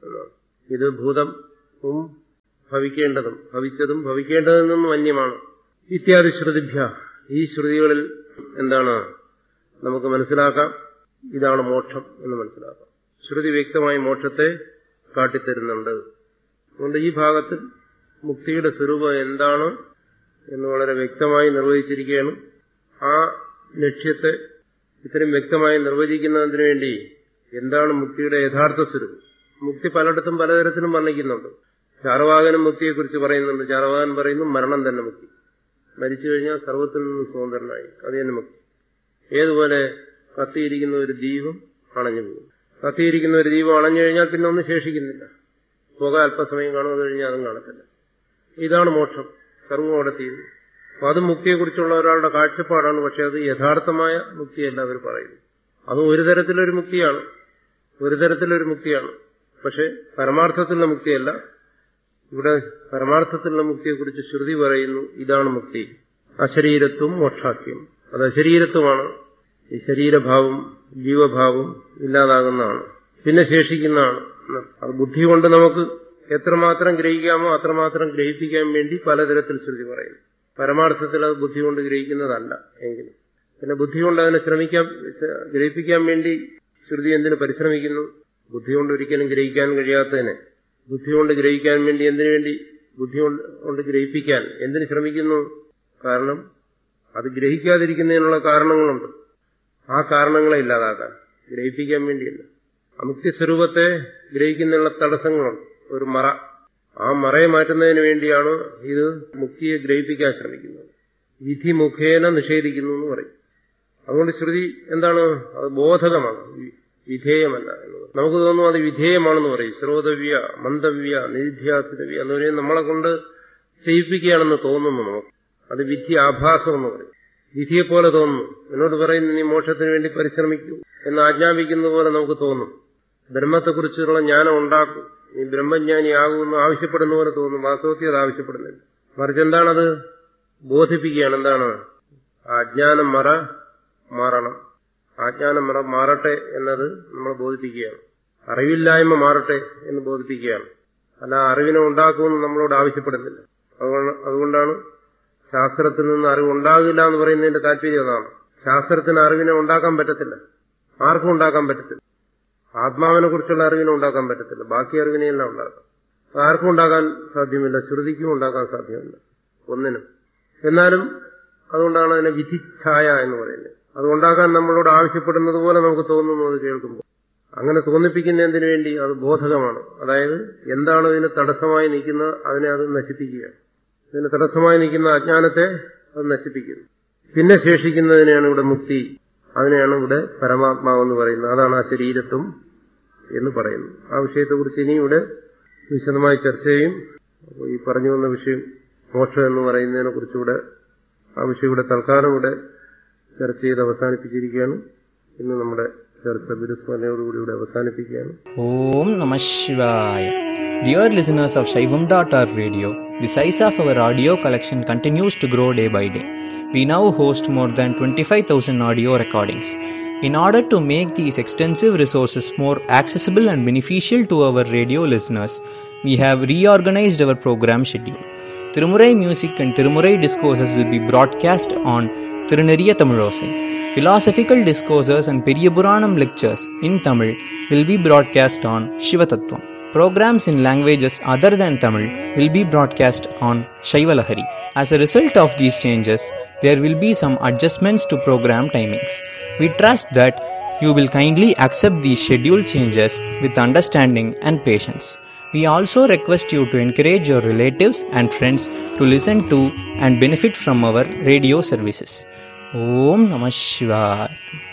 എന്നാണ് ഇത് ഭൂതവും ഭവിക്കേണ്ടതും ഭവിച്ചതും ഭവിക്കേണ്ടതിൽ നിന്നും അന്യമാണ് ഇത്യാദി ശ്രുതിഭ്യ ഈ ശ്രുതികളിൽ എന്താണ് നമുക്ക് മനസ്സിലാക്കാം ഇതാണ് മോക്ഷം എന്ന് മനസ്സിലാക്കാം ശ്രുതി വ്യക്തമായി മോക്ഷത്തെ കാട്ടിത്തരുന്നുണ്ട് അതുകൊണ്ട് ഈ ഭാഗത്തിൽ മുക്തിയുടെ സ്വരൂപം എന്താണ് എന്ന് വളരെ വ്യക്തമായി നിർവചിച്ചിരിക്കുകയാണ് ആ ലക്ഷ്യത്തെ ഇത്രയും വ്യക്തമായി നിർവചിക്കുന്നതിന് വേണ്ടി എന്താണ് മുക്തിയുടെ യഥാർത്ഥ സ്വരൂപം മുക്തി പലയിടത്തും പലതരത്തിലും വർണ്ണിക്കുന്നുണ്ട് ചാറവാകനും മുക്തിയെക്കുറിച്ച് പറയുന്നുണ്ട് ചാറവാകൻ പറയുന്നു മരണം തന്നെ മുക്തി മരിച്ചു കഴിഞ്ഞാൽ സർവത്തിൽ നിന്നും സ്വതന്ത്രനായി അത് തന്നെ മുക്തി ഏതുപോലെ കത്തിയിരിക്കുന്ന ഒരു ദീപം അണഞ്ഞു പോകും കത്തിയിരിക്കുന്ന ഒരു ദീപം അണഞ്ഞു കഴിഞ്ഞാൽ പിന്നെ ഒന്നും ശേഷിക്കുന്നില്ല പുക അല്പസമയം കാണുക കഴിഞ്ഞാൽ അതും കാണത്തില്ല ഇതാണ് മോക്ഷം സർവം അവിടെ തീരുന്നു അപ്പൊ അത് മുക്തിയെക്കുറിച്ചുള്ള ഒരാളുടെ കാഴ്ചപ്പാടാണ് പക്ഷെ അത് യഥാർത്ഥമായ മുക്തിയല്ല അവർ പറയുന്നു അതും ഒരു തരത്തിലൊരു മുക്തിയാണ് ഒരു തരത്തിലൊരു മുക്തിയാണ് പക്ഷെ പരമാർത്ഥത്തിലുള്ള മുക്തിയല്ല ഇവിടെ പരമാർത്ഥത്തിലുള്ള മുക്തിയെക്കുറിച്ച് ശ്രുതി പറയുന്നു ഇതാണ് മുക്തി അശരീരത്വം മോക്ഷാഖ്യം അത് അശരീരത്വമാണ് ഈ ശരീരഭാവം ജീവഭാവം ഇല്ലാതാകുന്നതാണ് പിന്നെ ശേഷിക്കുന്നതാണ് അത് ബുദ്ധി കൊണ്ട് നമുക്ക് എത്രമാത്രം ഗ്രഹിക്കാമോ അത്രമാത്രം ഗ്രഹിപ്പിക്കാൻ വേണ്ടി പലതരത്തിൽ ശ്രുതി പറയുന്നു പരമാർത്ഥത്തിൽ അത് ബുദ്ധി കൊണ്ട് ഗ്രഹിക്കുന്നതല്ല എങ്കിലും പിന്നെ ബുദ്ധി കൊണ്ട് അതിനെ ശ്രമിക്കാൻ ഗ്രഹിപ്പിക്കാൻ വേണ്ടി ശ്രുതി എന്തിനു പരിശ്രമിക്കുന്നു ബുദ്ധി കൊണ്ട് ഒരിക്കലും ഗ്രഹിക്കാൻ കഴിയാത്തതിനെ ബുദ്ധി കൊണ്ട് ഗ്രഹിക്കാൻ വേണ്ടി എന്തിനു വേണ്ടി ബുദ്ധി കൊണ്ട് ഗ്രഹിപ്പിക്കാൻ എന്തിനു ശ്രമിക്കുന്നു കാരണം അത് ഗ്രഹിക്കാതിരിക്കുന്നതിനുള്ള കാരണങ്ങളുണ്ട് ആ കാരണങ്ങളെ ഇല്ലാതാക്കാൻ ഗ്രഹിപ്പിക്കാൻ വേണ്ടിയല്ല അമുക്തി സ്വരൂപത്തെ ഗ്രഹിക്കുന്നതിനുള്ള തടസ്സങ്ങളുണ്ട് ഒരു മറ ആ മറയെ മാറ്റുന്നതിന് വേണ്ടിയാണ് ഇത് മുക്തിയെ ഗ്രഹിപ്പിക്കാൻ ശ്രമിക്കുന്നത് വിധി മുഖേന നിഷേധിക്കുന്നു എന്ന് പറയും അതുകൊണ്ട് ശ്രുതി എന്താണ് അത് ബോധകമാണ് വിധേയമല്ല എന്നത് നമുക്ക് തോന്നും അത് വിധേയമാണെന്ന് പറയും ശ്രോതവ്യ മന്ദവ്യ നിധ്യാസിതവ്യ എന്ന് പറയും നമ്മളെ കൊണ്ട് ചെയ്യിപ്പിക്കുകയാണെന്ന് തോന്നുന്നു നമുക്ക് അത് വിധി ആഭാസം എന്ന് പറയും വിധിയെപ്പോലെ തോന്നുന്നു എന്നോട് പറയുന്നു നീ മോക്ഷത്തിന് വേണ്ടി പരിശ്രമിക്കൂ എന്ന് ആജ്ഞാപിക്കുന്ന പോലെ നമുക്ക് തോന്നും ബ്രഹ്മത്തെക്കുറിച്ചുള്ള ജ്ഞാനം ഉണ്ടാക്കും നീ ബ്രഹ്മജ്ഞാനിയാകുമെന്ന് ആവശ്യപ്പെടുന്ന പോലെ തോന്നും വാസ്തവത്തിൽ അത് ആവശ്യപ്പെടുന്നില്ല മറിച്ച് എന്താണത് ബോധിപ്പിക്കുകയാണ് എന്താണ് അജ്ഞാനം മറ മാറണം ആജ്ഞാനം മറ മാറട്ടെ എന്നത് നമ്മൾ ബോധിപ്പിക്കുകയാണ് അറിവില്ലായ്മ മാറട്ടെ എന്ന് ബോധിപ്പിക്കുകയാണ് അല്ല അറിവിനെ ഉണ്ടാക്കുമെന്ന് നമ്മളോട് ആവശ്യപ്പെടുന്നില്ല അതുകൊണ്ടാണ് ശാസ്ത്രത്തിൽ നിന്ന് അറിവ് ഉണ്ടാകില്ല എന്ന് പറയുന്നതിന്റെ താല്പര്യം അതാണ് ശാസ്ത്രത്തിന് അറിവിനെ ഉണ്ടാക്കാൻ പറ്റത്തില്ല ആർക്കും ഉണ്ടാക്കാൻ പറ്റത്തില്ല ആത്മാവിനെ കുറിച്ചുള്ള അറിവിനെ ഉണ്ടാക്കാൻ പറ്റത്തില്ല ബാക്കി അറിവിനെയെല്ലാം ഉണ്ടാക്കാം ആർക്കും ഉണ്ടാക്കാൻ സാധ്യമല്ല ശ്രുതിക്കും ഉണ്ടാക്കാൻ സാധ്യമല്ല ഒന്നിനും എന്നാലും അതുകൊണ്ടാണ് അതിനെ വിധിച്ഛായ എന്ന് പറയുന്നത് അതുണ്ടാക്കാൻ നമ്മളോട് ആവശ്യപ്പെടുന്നത് പോലെ നമുക്ക് തോന്നുന്നു അത് കേൾക്കുമ്പോൾ അങ്ങനെ തോന്നിപ്പിക്കുന്നതിന് വേണ്ടി അത് ബോധകമാണ് അതായത് എന്താണ് ഇതിന് തടസ്സമായി നിൽക്കുന്നത് അതിനെ അത് നശിപ്പിക്കുക ഇതിന് തടസ്സമായി നിൽക്കുന്ന അജ്ഞാനത്തെ അത് നശിപ്പിക്കുന്നു പിന്നെ ശേഷിക്കുന്നതിനെയാണ് ഇവിടെ മുക്തി അതിനെയാണ് ഇവിടെ പരമാത്മാവെന്ന് പറയുന്നത് അതാണ് ആ ശരീരത്വം എന്ന് പറയുന്നു ആ വിഷയത്തെക്കുറിച്ച് ഇനി ഇവിടെ വിശദമായി ചർച്ച ചെയ്യും അപ്പോൾ ഈ പറഞ്ഞു വന്ന വിഷയം മോക്ഷം എന്ന് പറയുന്നതിനെ കുറിച്ചുകൂടെ ആ വിഷയം ഇവിടെ തൽക്കാലം ഇവിടെ ചർച്ച ചെയ്ത് അവസാനിപ്പിച്ചിരിക്കുകയാണ് ഇന്ന് നമ്മുടെ ചർച്ച ബിരുസ്മരണയോടുകൂടി ഇവിടെ അവസാനിപ്പിക്കുകയാണ് Om Namah Shivaya. Dear listeners of Shaivam.org radio, the size of our audio collection continues to grow day by day. We now host more than 25,000 audio recordings. In order to make these extensive resources more accessible and beneficial to our radio listeners, we have reorganized our program schedule. Tirumurai music and Tirumurai discourses will be broadcast on Tiruneriya Tamilosai. Philosophical discourses and Periyapuranam lectures in Tamil will be broadcast on Shivatattvam. Programs in languages other than Tamil will be broadcast on Shaivalahari. As a result of these changes, there will be some adjustments to program timings. We trust that you will kindly accept these schedule changes with understanding and patience. We also request you to encourage your relatives and friends to listen to and benefit from our radio services. Om Namah Shivaya.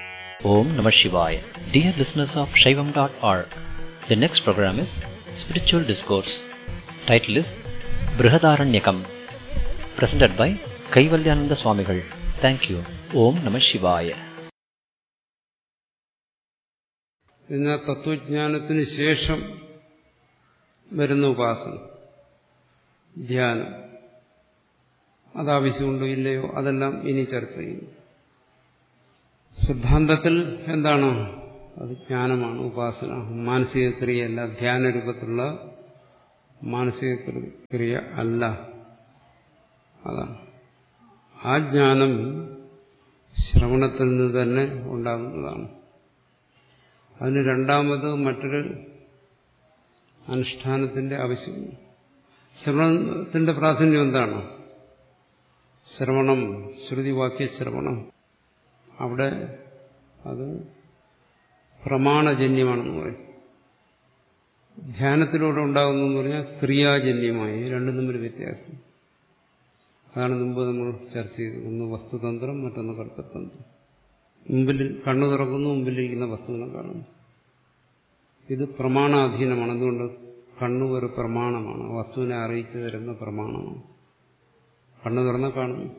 Om Namah Shivaya. Dear listeners of Shaivam.org, the next program is Spiritual Discourse. Title is Brihadaranyakam. Presented by Kaivalyananda Swamigal. Thank you. Om Namah Shivaya. പിന്നെ തത്വജ്ഞാനത്തിന് ശേഷം വരുന്ന ഉപാസന ധ്യാനം അതാവശ്യമുണ്ടോ ഇല്ലയോ അതെല്ലാം ഇനി ചർച്ച ചെയ്യും സിദ്ധാന്തത്തിൽ എന്താണ് അത് ജ്ഞാനമാണ് ഉപാസന മാനസിക ക്രിയയല്ല ധ്യാന രൂപത്തിലുള്ള മാനസിക ക്രിയ അല്ല അതാണ് ആ ജ്ഞാനം ശ്രവണത്തിൽ നിന്ന് തന്നെ ഉണ്ടാകുന്നതാണ് അതിന് രണ്ടാമത് മറ്റൊരു അനുഷ്ഠാനത്തിന്റെ ആവശ്യമില്ല ശ്രവണത്തിന്റെ പ്രാധാന്യം എന്താണ് ശ്രവണം ശ്രുതിവാക്യ ശ്രവണം അവിടെ അത് പ്രമാണജന്യമാണെന്ന് പറയും ധ്യാനത്തിലൂടെ ഉണ്ടാകുന്നു എന്ന് പറഞ്ഞാൽ ക്രിയാജന്യമായി രണ്ടും തമ്മിൽ വ്യത്യാസം അതാണ് മുമ്പ് നമ്മൾ ചർച്ച ചെയ്തത് ഒന്ന് വസ്തുതന്ത്രം മറ്റൊന്ന് കർക്കതന്ത്രം മുമ്പിൽ കണ്ണു തുറക്കുന്നു മുമ്പിലിരിക്കുന്ന വസ്തുവിനെ കാണുന്നു ഇത് പ്രമാണാധീനമാണ് എന്തുകൊണ്ട് കണ്ണു ഒരു പ്രമാണമാണ് വസ്തുവിനെ അറിയിച്ചു തരുന്ന പ്രമാണമാണ് കണ്ണു തുറന്ന കാണുന്നു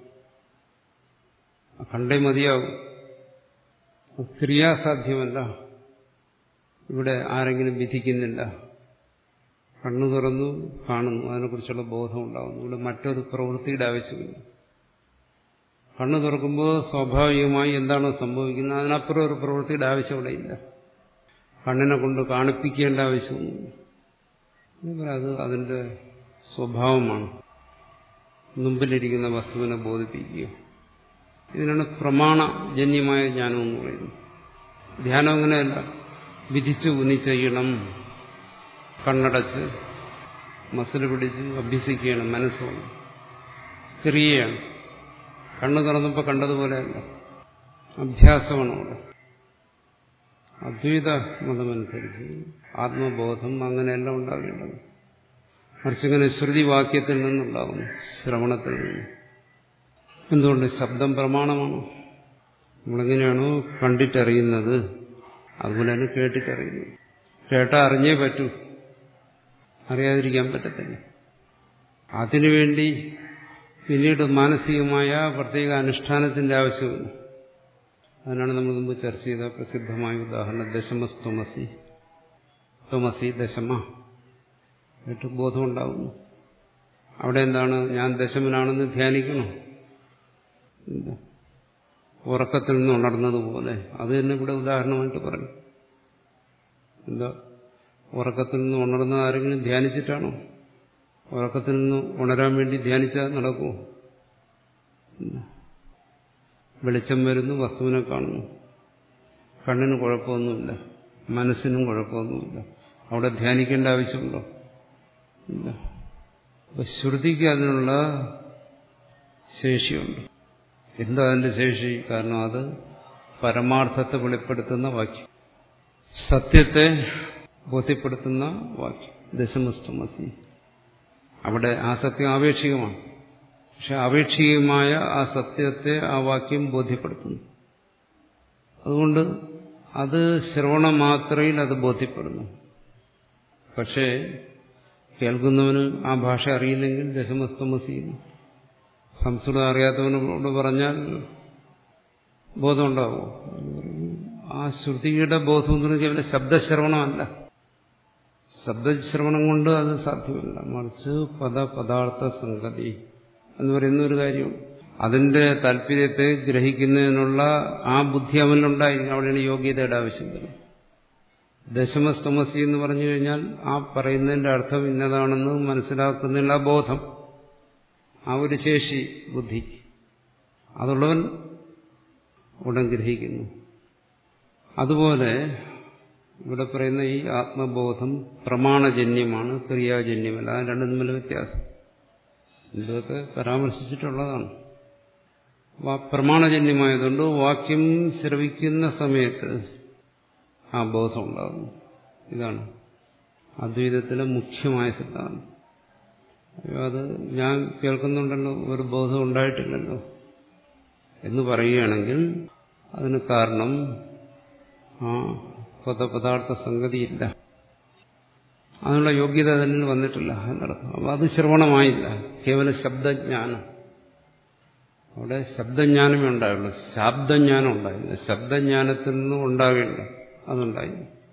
കണ്ടേ മതിയാവും ക്രിയാസാധ്യമല്ല ഇവിടെ ആരെങ്കിലും വിധിക്കുന്നില്ല കണ്ണു തുറന്നു കാണുന്നു അതിനെക്കുറിച്ചുള്ള ബോധം ഉണ്ടാകുന്നു ഇവിടെ മറ്റൊരു പ്രവൃത്തിയുടെ ആവശ്യമില്ല കണ്ണു തുറക്കുമ്പോൾ സ്വാഭാവികമായി എന്താണോ സംഭവിക്കുന്നത് അതിനപ്പുറം ഒരു പ്രവൃത്തിയുടെ ആവശ്യം ഇവിടെ ഇല്ല കണ്ണിനെ കൊണ്ട് കാണിപ്പിക്കേണ്ട ആവശ്യമൊന്നുമില്ല അത് അതിന്റെ സ്വഭാവമാണ് മുമ്പിലിരിക്കുന്ന വസ്തുവിനെ ബോധിപ്പിക്കുക ഇതിനാണ് പ്രമാണജന്യമായ ജ്ഞാനം എന്ന് പറയുന്നത് ധ്യാനം അങ്ങനെയല്ല വിധിച്ചു ഉന്നി ചെയ്യണം കണ്ണടച്ച് മസിൽ പിടിച്ച് അഭ്യസിക്കുകയാണ് മനസ്സുകൊണ്ട് ക്രിയയാണ് കണ്ണു തുറന്നപ്പോൾ കണ്ടതുപോലെയല്ല അഭ്യാസമാണ് അവിടെ അദ്വൈത മതമനുസരിച്ച് ആത്മബോധം അങ്ങനെയല്ല ഉണ്ടാകേണ്ടത് മറിച്ചിങ്ങനെ ശ്രുതിവാക്യത്തിൽ നിന്നുണ്ടാകുന്നു ശ്രവണത്തിൽ നിന്ന് എന്തുകൊണ്ട് ശബ്ദം പ്രമാണമാണ് നമ്മളെങ്ങനെയാണോ കണ്ടിട്ടറിയുന്നത് അതുപോലെ തന്നെ കേട്ടിട്ടറിയുന്നത് കേട്ടാൽ അറിഞ്ഞേ പറ്റൂ അറിയാതിരിക്കാൻ പറ്റത്തില്ല അതിനുവേണ്ടി പിന്നീട് മാനസികമായ പ്രത്യേക അനുഷ്ഠാനത്തിന്റെ ആവശ്യമില്ല അതിനാണ് നമ്മൾ മുമ്പ് ചർച്ച ചെയ്ത പ്രസിദ്ധമായ ഉദാഹരണം ദശമസ്ത്വമസി ത്വമസി ദശമ കേട്ട് ബോധമുണ്ടാകുന്നു അവിടെ എന്താണ് ഞാൻ ദശമനാണെന്ന് ധ്യാനിക്കണം എന്താ ഉറക്കത്തിൽ നിന്ന് ഉണർന്നതുപോലെ അത് തന്നെ ഇവിടെ ഉദാഹരണമായിട്ട് പറയും എന്താ ഉറക്കത്തിൽ നിന്ന് ഉണർന്ന ആരെങ്കിലും ധ്യാനിച്ചിട്ടാണോ ഉറക്കത്തിൽ നിന്ന് ഉണരാൻ വേണ്ടി ധ്യാനിച്ചാൽ നടക്കുമോ വെളിച്ചം വരുന്നു വസ്തുവിനെ കാണുന്നു കണ്ണിന് കുഴപ്പമൊന്നുമില്ല മനസ്സിനും കുഴപ്പമൊന്നുമില്ല അവിടെ ധ്യാനിക്കേണ്ട ആവശ്യമുണ്ടോ ഇല്ല അപ്പൊ ശ്രുതിക്ക് അതിനുള്ള ശേഷിയുണ്ട് എന്താ അതിന്റെ ശേഷി കാരണം അത് പരമാർത്ഥത്തെ വെളിപ്പെടുത്തുന്ന വാക്യം സത്യത്തെ ബോധ്യപ്പെടുത്തുന്ന വാക്യം ദശമസ്തമസി അവിടെ ആ സത്യം ആപേക്ഷികമാണ് പക്ഷെ ആപേക്ഷികമായ ആ സത്യത്തെ ആ വാക്യം ബോധ്യപ്പെടുത്തുന്നു അതുകൊണ്ട് അത് ശ്രവണ മാത്രയിൽ അത് ബോധ്യപ്പെടുന്നു പക്ഷേ കേൾക്കുന്നവന് ആ ഭാഷ അറിയില്ലെങ്കിൽ ദശമസ്തമസി സംസ്കൃതം അറിയാത്തവനോട് പറഞ്ഞാൽ ബോധമുണ്ടാവുമോ ആ ശ്രുതിയുടെ ബോധം എന്ന് പറഞ്ഞാൽ കേവലം ശബ്ദശ്രവണമല്ല ശബ്ദശ്രവണം കൊണ്ട് അത് സാധ്യമല്ല മറിച്ച് പദ പദാർത്ഥ സംഗതി എന്ന് പറയുന്ന ഒരു കാര്യം അതിന്റെ താല്പര്യത്തെ ഗ്രഹിക്കുന്നതിനുള്ള ആ ബുദ്ധി അവനിലുണ്ടായിരിക്കും അവിടെയാണ് യോഗ്യതയുടെ ആവശ്യം വരുന്നത് ദശമസ്തമസി എന്ന് പറഞ്ഞു കഴിഞ്ഞാൽ ആ പറയുന്നതിന്റെ അർത്ഥം ഇന്നതാണെന്ന് മനസ്സിലാക്കുന്നതിനുള്ള ബോധം ആ ഒരു ശേഷി ബുദ്ധി അതുള്ളവൻ ഉടൻ ഗ്രഹിക്കുന്നു അതുപോലെ ഇവിടെ പറയുന്ന ഈ ആത്മബോധം പ്രമാണജന്യമാണ് ക്രിയാജന്യമല്ല അത് രണ്ടും തമ്മിൽ വ്യത്യാസം ഇതൊക്കെ പരാമർശിച്ചിട്ടുള്ളതാണ് പ്രമാണജന്യമായതുകൊണ്ട് വാക്യം ശ്രവിക്കുന്ന സമയത്ത് ആ ബോധം ഉണ്ടാകുന്നു ഇതാണ് അദ്വൈതത്തിലെ മുഖ്യമായ സിദ്ധാന്തം അയ്യോ അത് ഞാൻ കേൾക്കുന്നുണ്ടല്ലോ ഒരു ബോധം ഉണ്ടായിട്ടില്ലല്ലോ എന്ന് പറയുകയാണെങ്കിൽ അതിന് കാരണം ആ പദപദാർത്ഥ സംഗതിയില്ല അതിനുള്ള യോഗ്യത തന്നെ വന്നിട്ടില്ല എന്നർത്ഥം അപ്പോൾ അത് ശ്രവണമായില്ല കേവലം ശബ്ദജ്ഞാനം അവിടെ ശബ്ദജ്ഞാനമേ ഉണ്ടായുള്ളൂ ശബ്ദജ്ഞാനം ഉണ്ടായില്ല ശബ്ദജ്ഞാനത്തിൽ നിന്നും ഉണ്ടാകേണ്ട അതുണ്ടായി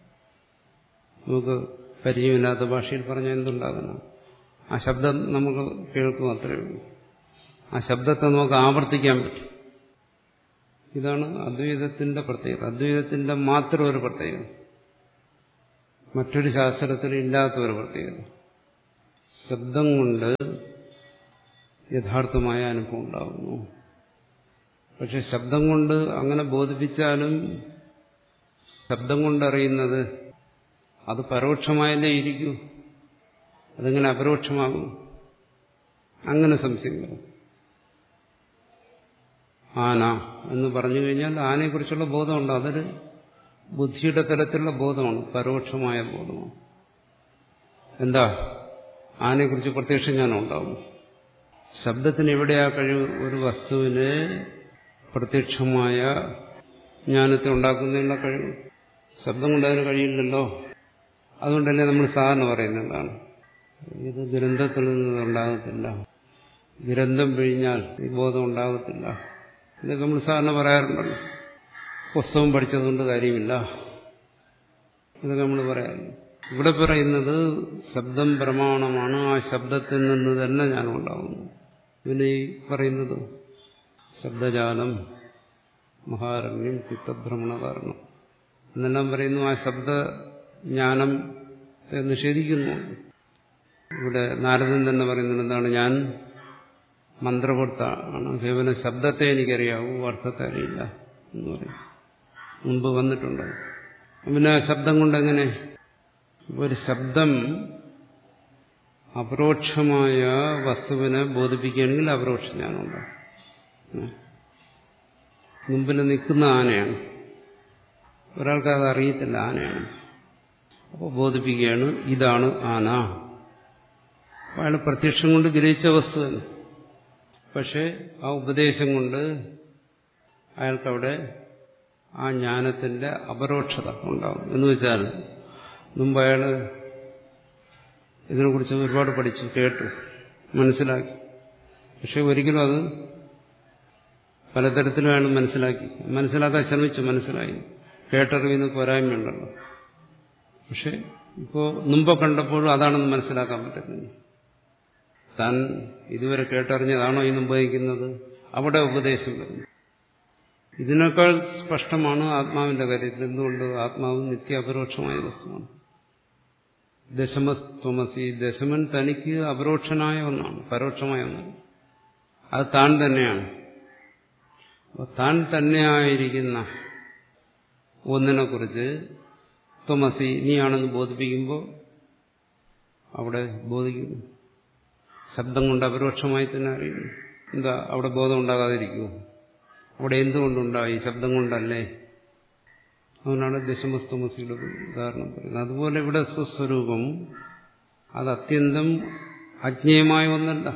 നമുക്ക് പരിചയമില്ലാത്ത ഭാഷയിൽ പറഞ്ഞാൽ എന്തുണ്ടാകുന്നു ആ ശബ്ദം നമുക്ക് കേൾക്കും അത്രയേ ഉള്ളൂ ആ ശബ്ദത്തെ നമുക്ക് ആവർത്തിക്കാൻ പറ്റും ഇതാണ് അദ്വൈതത്തിന്റെ പ്രത്യേകത അദ്വൈതത്തിന്റെ മാത്രം ഒരു പ്രത്യേകത മറ്റൊരു ശാസ്ത്രത്തിൽ ഇല്ലാത്ത ഒരു പ്രത്യേകത ശബ്ദം കൊണ്ട് യഥാർത്ഥമായ അനുഭവം ഉണ്ടാകുന്നു പക്ഷെ ശബ്ദം കൊണ്ട് അങ്ങനെ ബോധിപ്പിച്ചാലും ശബ്ദം കൊണ്ടറിയുന്നത് അത് പരോക്ഷമായല്ലേ ഇരിക്കൂ അതെങ്ങനെ അപരോക്ഷമാകും അങ്ങനെ സംശയം വരും ആന എന്ന് പറഞ്ഞു കഴിഞ്ഞാൽ ആനയെക്കുറിച്ചുള്ള ബോധമുണ്ട് അതൊരു ബുദ്ധിയുടെ തലത്തിലുള്ള ബോധമാണ് പരോക്ഷമായ ബോധമാണ് എന്താ ആനയെക്കുറിച്ച് പ്രത്യക്ഷം ജ്ഞാനം ഉണ്ടാവും ശബ്ദത്തിന് എവിടെയാ കഴിവ് ഒരു വസ്തുവിനെ പ്രത്യക്ഷമായ ജ്ഞാനത്തെ ഉണ്ടാക്കുന്നതിനുള്ള കഴിവ് ശബ്ദം കൊണ്ട് അതിന് കഴിയില്ലല്ലോ അതുകൊണ്ടല്ലേ നമ്മൾ സാധാരണ പറയുന്നതാണ് ഇത് ദുരന്തത്തിൽ നിന്ന് ഉണ്ടാകത്തില്ല ദുരന്തം പിഴിഞ്ഞാൽ ഈ ബോധം ഉണ്ടാകത്തില്ല ഇതൊക്കെ നമ്മൾ സാധാരണ പറയാറുണ്ടല്ലോ പുസ്തകം പഠിച്ചതുകൊണ്ട് കാര്യമില്ല ഇതൊക്കെ നമ്മൾ പറയാറുണ്ട് ഇവിടെ പറയുന്നത് ശബ്ദം പ്രമാണമാണ് ആ ശബ്ദത്തിൽ നിന്ന് തന്നെ ഞാൻ ഉണ്ടാകുന്നു പിന്നെ ഈ പറയുന്നത് ശബ്ദജാലം മഹാരണ്യം ചിത്തഭ്രമണ കാരണം എന്നെല്ലാം പറയുന്നു ആ ശബ്ദജ്ഞാനം നിഷേധിക്കുന്നു ഇവിടെ നാരദൻ തന്നെ പറയുന്നത് എന്താണ് ഞാൻ മന്ത്രകർത്താണ് കേവലം ശബ്ദത്തെ എനിക്കറിയാവൂ അർത്ഥത്തെ അറിയില്ല എന്ന് പറയും മുമ്പ് വന്നിട്ടുണ്ട് പിന്നെ ആ ശബ്ദം കൊണ്ടെങ്ങനെ ഒരു ശബ്ദം അപരോക്ഷമായ വസ്തുവിനെ ബോധിപ്പിക്കുകയാണെങ്കിൽ അപരോക്ഷ ജ്ഞാനമുണ്ട് മുമ്പിൽ നിൽക്കുന്ന ആനയാണ് ഒരാൾക്ക് അത് അറിയത്തില്ല ആനയാണ് അപ്പോൾ ബോധിപ്പിക്കുകയാണ് ഇതാണ് ആന അയാൾ പ്രത്യക്ഷം കൊണ്ട് ഗ്രഹിച്ച വസ്തു തന്നെ പക്ഷേ ആ ഉപദേശം കൊണ്ട് അയാൾക്കവിടെ ആ ജ്ഞാനത്തിന്റെ അപരോക്ഷത ഉണ്ടാവും എന്ന് വെച്ചാൽ മുമ്പ് അയാൾ ഇതിനെക്കുറിച്ച് ഒരുപാട് പഠിച്ചു കേട്ടു മനസ്സിലാക്കി പക്ഷെ ഒരിക്കലും അത് പലതരത്തിലും അയാൾ മനസ്സിലാക്കി മനസ്സിലാക്കാൻ ശ്രമിച്ചു മനസ്സിലായി കേട്ടറിവിന് പോരായ്മയുണ്ടല്ലോ പക്ഷെ ഇപ്പോൾ മുമ്പ് കണ്ടപ്പോഴും അതാണെന്ന് മനസ്സിലാക്കാൻ പറ്റുന്നില്ല താൻ ഇതുവരെ കേട്ടറിഞ്ഞതാണോ ഈ മുമ്പ് അവിടെ ഉപദേശം വരുന്നു ഇതിനേക്കാൾ സ്പഷ്ടമാണ് ആത്മാവിന്റെ കാര്യത്തിൽ എന്തുകൊണ്ട് ആത്മാവ് നിത്യ അപരോക്ഷമായ വസ്തുവാണ് ദശമസ്ത്വമസി ദശമൻ തനിക്ക് അപരോക്ഷനായ ഒന്നാണ് പരോക്ഷമായ ഒന്നാണ് അത് താൻ തന്നെയാണ് അപ്പോൾ താൻ തന്നെയായിരിക്കുന്ന ഒന്നിനെക്കുറിച്ച് ത്വമസി നീയാണെന്ന് ബോധിപ്പിക്കുമ്പോൾ അവിടെ ബോധിക്കുന്നു ശബ്ദം കൊണ്ട് അപരോക്ഷമായി തന്നെ അറിയുന്നു എന്താ അവിടെ ബോധം ഉണ്ടാകാതിരിക്കുമോ അവിടെ എന്തുകൊണ്ടുണ്ടായി ശബ്ദം കൊണ്ടല്ലേ അതുകൊണ്ടാണ് ദശമസ്തമസിയുടെ ഉദാഹരണം പറയുന്നത് അതുപോലെ ഇവിടെ സ്വസ്വരൂപം അത് അത്യന്തം അജ്ഞേയമായ ഒന്നല്ല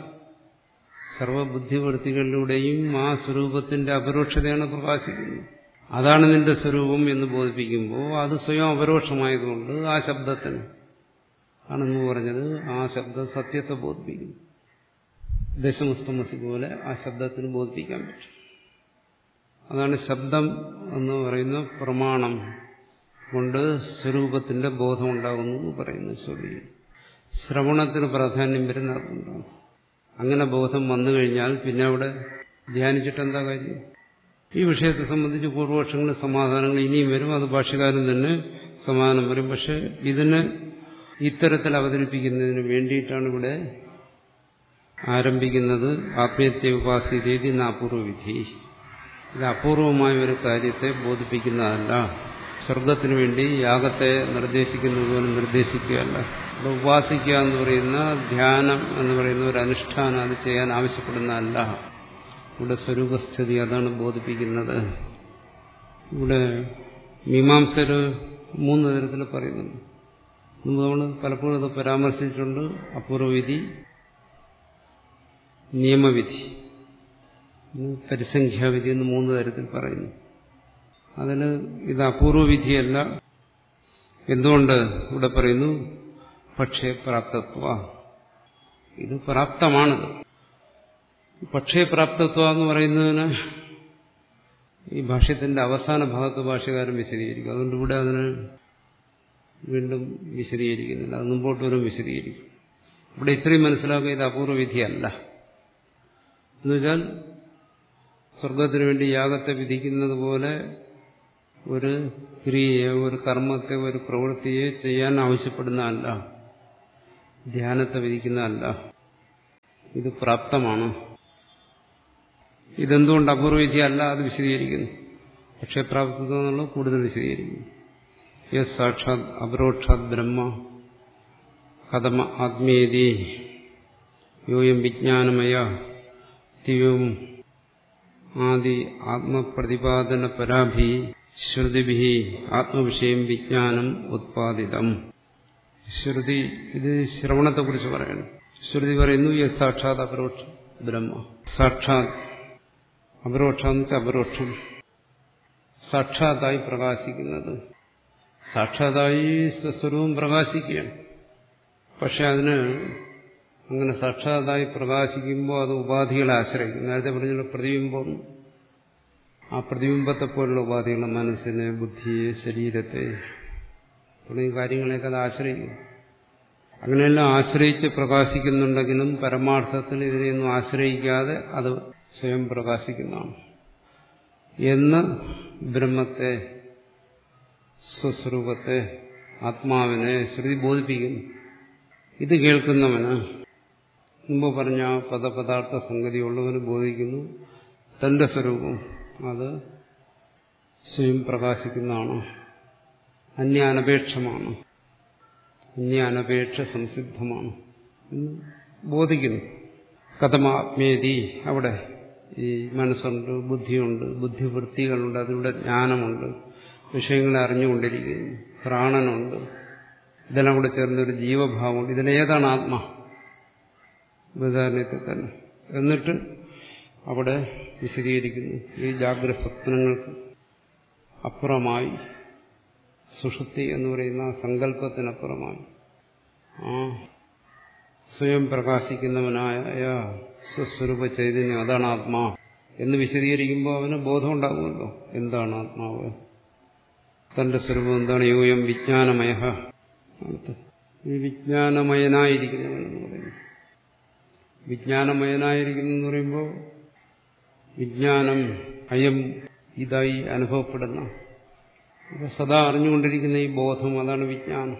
സർവബുദ്ധിവൃത്തികളിലൂടെയും ആ സ്വരൂപത്തിന്റെ അപരോക്ഷതയാണ് പ്രകാശിക്കുന്നത് അതാണ് നിന്റെ സ്വരൂപം എന്ന് ബോധിപ്പിക്കുമ്പോൾ അത് സ്വയം അപരോക്ഷമായതുകൊണ്ട് ആ ശബ്ദത്തിന് ആണെന്ന് പറഞ്ഞത് ആ ശബ്ദം സത്യത്തെ ബോധിപ്പിക്കുന്നു ദശമുസ്തമസി പോലെ ആ ശബ്ദത്തിന് ബോധിപ്പിക്കാൻ പറ്റും അതാണ് ശബ്ദം എന്ന് പറയുന്ന പ്രമാണം കൊണ്ട് സ്വരൂപത്തിന്റെ ബോധം ഉണ്ടാകുന്നു എന്ന് പറയുന്നു ശ്രുതി ശ്രവണത്തിന് പ്രാധാന്യം വരുന്ന അതുകൊണ്ടാണ് അങ്ങനെ ബോധം വന്നു കഴിഞ്ഞാൽ പിന്നെ അവിടെ ധ്യാനിച്ചിട്ട് എന്താ കാര്യം ഈ വിഷയത്തെ സംബന്ധിച്ച് പൂർവപക്ഷങ്ങളിൽ സമാധാനങ്ങൾ ഇനിയും വരും അത് ഭാഷ്യകാരൻ തന്നെ സമാധാനം വരും പക്ഷെ ഇതിന് ഇത്തരത്തിൽ അവതരിപ്പിക്കുന്നതിന് വേണ്ടിയിട്ടാണ് ഇവിടെ ആരംഭിക്കുന്നത് ആത്മീയത്തെ ഉപാസിതേതി അപൂർവവിധി ഇത് അപൂർവമായ ഒരു കാര്യത്തെ ബോധിപ്പിക്കുന്നതല്ല സ്വർഗത്തിനു വേണ്ടി യാഗത്തെ നിർദ്ദേശിക്കുന്നത് പോലെ നിർദ്ദേശിക്കുകയല്ല ഇവിടെ ഉപാസിക്കുക എന്ന് പറയുന്ന ധ്യാനം എന്ന് പറയുന്ന ഒരു അനുഷ്ഠാനം അത് ചെയ്യാൻ ആവശ്യപ്പെടുന്നതല്ല ഇവിടെ സ്വരൂപസ്ഥിതി അതാണ് ബോധിപ്പിക്കുന്നത് ഇവിടെ മീമാംസര് മൂന്ന് തരത്തിൽ പറയുന്നുണ്ട് മുമ്പ് നമ്മൾ പലപ്പോഴും അത് പരാമർശിച്ചിട്ടുണ്ട് അപൂർവവിധി നിയമവിധി പരിസംഖ്യാവിധി എന്ന് മൂന്ന് തരത്തിൽ പറയുന്നു അതിന് ഇത് അപൂർവവിധിയല്ല എന്തുകൊണ്ട് ഇവിടെ പറയുന്നു പക്ഷേ പ്രാപ്തത്വ ഇത് പ്രാപ്തമാണിത് പക്ഷേ പ്രാപ്തത്വ എന്ന് പറയുന്നതിന് ഈ ഭാഷ്യത്തിന്റെ അവസാന ഭാഗത്ത് ഭാഷ്യകാരൻ വിശദീകരിക്കും അതുകൊണ്ട് ഇവിടെ അതിന് വീണ്ടും വിശദീകരിക്കുന്നില്ല അത് മുമ്പോട്ട് വരും വിശദീകരിക്കും ഇവിടെ ഇത്രയും മനസ്സിലാക്കുക ഇത് അപൂർവവിധിയല്ല എന്നുവെച്ചാൽ സ്വർഗത്തിനു വേണ്ടി യാഗത്തെ വിധിക്കുന്നത് പോലെ ഒരു ക്രിയയെ ഒരു കർമ്മത്തെ ഒരു പ്രവൃത്തിയെ ചെയ്യാൻ ആവശ്യപ്പെടുന്നതല്ല ധ്യാനത്തെ വിധിക്കുന്നതല്ല ഇത് പ്രാപ്തമാണ് ഇതെന്തുകൊണ്ട് അപൂർവവിധിയല്ല അത് വിശദീകരിക്കുന്നു പക്ഷേ പ്രാപ്തത്വം എന്നുള്ളത് കൂടുതൽ വിശദീകരിക്കുന്നു യസ് സാക്ഷാത് അപരോക്ഷാത് ബ്രഹ്മ കഥമ ആത്മീയതി യോയം വിജ്ഞാനമയ ദിവ്യം ആദി ആത്മപ്രതിപാദന പരാഭി ശ്രുതിഭി ആത്മവിഷയം വിജ്ഞാനം ഉത്പാദിതം ശ്രുതി ഇത് ശ്രവണത്തെക്കുറിച്ച് പറയണം ശ്രുതി പറയുന്നു യസ് സാക്ഷാത് അപരോക്ഷ ബ്രഹ്മ സാക്ഷാത് അപരോക്ഷം എന്ന് വെച്ചാൽ അപരോക്ഷം സാക്ഷാത്തായി പ്രകാശിക്കുന്നത് സാക്ഷാത്തായി സ്വസ്വരൂപം പ്രകാശിക്കുകയാണ് പക്ഷെ അതിന് അങ്ങനെ സാക്ഷാത്തായി പ്രകാശിക്കുമ്പോൾ അത് ഉപാധികളെ ആശ്രയിക്കും നേരത്തെ പറഞ്ഞുള്ള പ്രതിബിംബം ആ പ്രതിബിംബത്തെ പോലുള്ള ഉപാധികൾ മനസ്സിനെ ബുദ്ധിയെ ശരീരത്തെ തുടങ്ങിയ കാര്യങ്ങളെയൊക്കെ അത് ആശ്രയിക്കും അങ്ങനെയെല്ലാം ആശ്രയിച്ച് പ്രകാശിക്കുന്നുണ്ടെങ്കിലും പരമാർത്ഥത്തിൽ ഇതിനെയൊന്നും ആശ്രയിക്കാതെ അത് സ്വയം പ്രകാശിക്കുന്നതാണ് എന്ന് ബ്രഹ്മത്തെ സ്വസ്വരൂപത്തെ ആത്മാവിനെ ശ്രുതി ബോധിപ്പിക്കുന്നു ഇത് കേൾക്കുന്നവന് മുമ്പ് പറഞ്ഞ പദപദാർത്ഥ സംഗതിയുള്ളവന് ബോധിക്കുന്നു തന്റെ സ്വരൂപം അത് സ്വയം പ്രകാശിക്കുന്നതാണ് അന്യാനപേക്ഷമാണ് അന്യാനപേക്ഷ സംസിദ്ധമാണ് എന്ന് ബോധിക്കുന്നു കഥമാത്മേതി അവിടെ ഈ മനസ്സുണ്ട് ബുദ്ധിയുണ്ട് ബുദ്ധിവൃത്തികളുണ്ട് അതിലൂടെ ജ്ഞാനമുണ്ട് വിഷയങ്ങളെ അറിഞ്ഞുകൊണ്ടിരിക്കുന്നു പ്രാണനുണ്ട് ഇതെല്ലാം കൂടെ ചേർന്നൊരു ജീവഭാവമുണ്ട് ഇതിലേതാണ് ആത്മ ബൃഹദാരണ്യത്തിൽ തന്നെ എന്നിട്ട് അവിടെ വിശദീകരിക്കുന്നു ഈ ജാഗ്രത സ്വപ്നങ്ങൾക്ക് അപ്പുറമായി സുഷുപ്തി എന്ന് പറയുന്ന സങ്കല്പത്തിനപ്പുറമായി ആ സ്വയം പ്രകാശിക്കുന്നവനായ സ്വസ്വരൂപ ചൈതന്യം അതാണ് ആത്മാ എന്ന് വിശദീകരിക്കുമ്പോൾ അവന് ബോധമുണ്ടാകുമല്ലോ എന്താണ് ആത്മാവ് തന്റെ സ്വരൂപം എന്താണ് യോയം വിജ്ഞാനമയ ഈ വിജ്ഞാനമയനായിരിക്കുന്നവനെന്ന് പറയുന്നു വിജ്ഞാനമയനായിരിക്കുന്നു എന്ന് പറയുമ്പോൾ വിജ്ഞാനം അയം ഇതായി അനുഭവപ്പെടുന്ന സദാ അറിഞ്ഞുകൊണ്ടിരിക്കുന്ന ഈ ബോധം അതാണ് വിജ്ഞാനം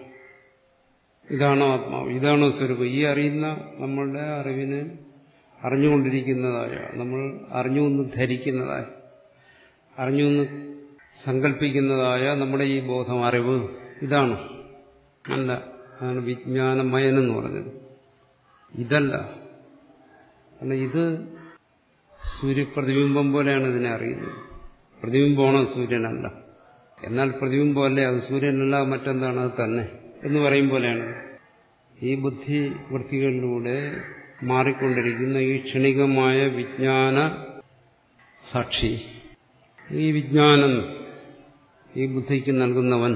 ഇതാണോ ആത്മാവ് ഇതാണോ സ്വരൂപം ഈ അറിയുന്ന നമ്മളുടെ അറിവിന് അറിഞ്ഞുകൊണ്ടിരിക്കുന്നതായ നമ്മൾ അറിഞ്ഞുവെന്ന് ധരിക്കുന്നതായ അറിഞ്ഞുവെന്ന് സങ്കല്പിക്കുന്നതായ നമ്മുടെ ഈ ബോധം അറിവ് ഇതാണ് അല്ല അതാണ് വിജ്ഞാനമയനെന്ന് പറഞ്ഞത് ഇതല്ല അല്ല ഇത് സൂര്യപ്രതിബിംബം പോലെയാണ് ഇതിനെ അറിയുന്നത് പ്രതിബിംബമാണോ സൂര്യനല്ല എന്നാൽ പ്രതിബിംബമല്ലേ അത് സൂര്യനല്ല മറ്റെന്താണ് അത് തന്നെ എന്ന് പറയും പോലെയാണ് ഈ ബുദ്ധി വൃത്തികളിലൂടെ മാറിക്കൊണ്ടിരിക്കുന്ന ഈ ക്ഷണികമായ വിജ്ഞാന സാക്ഷി ഈ വിജ്ഞാനം ഈ ബുദ്ധിക്ക് നൽകുന്നവൻ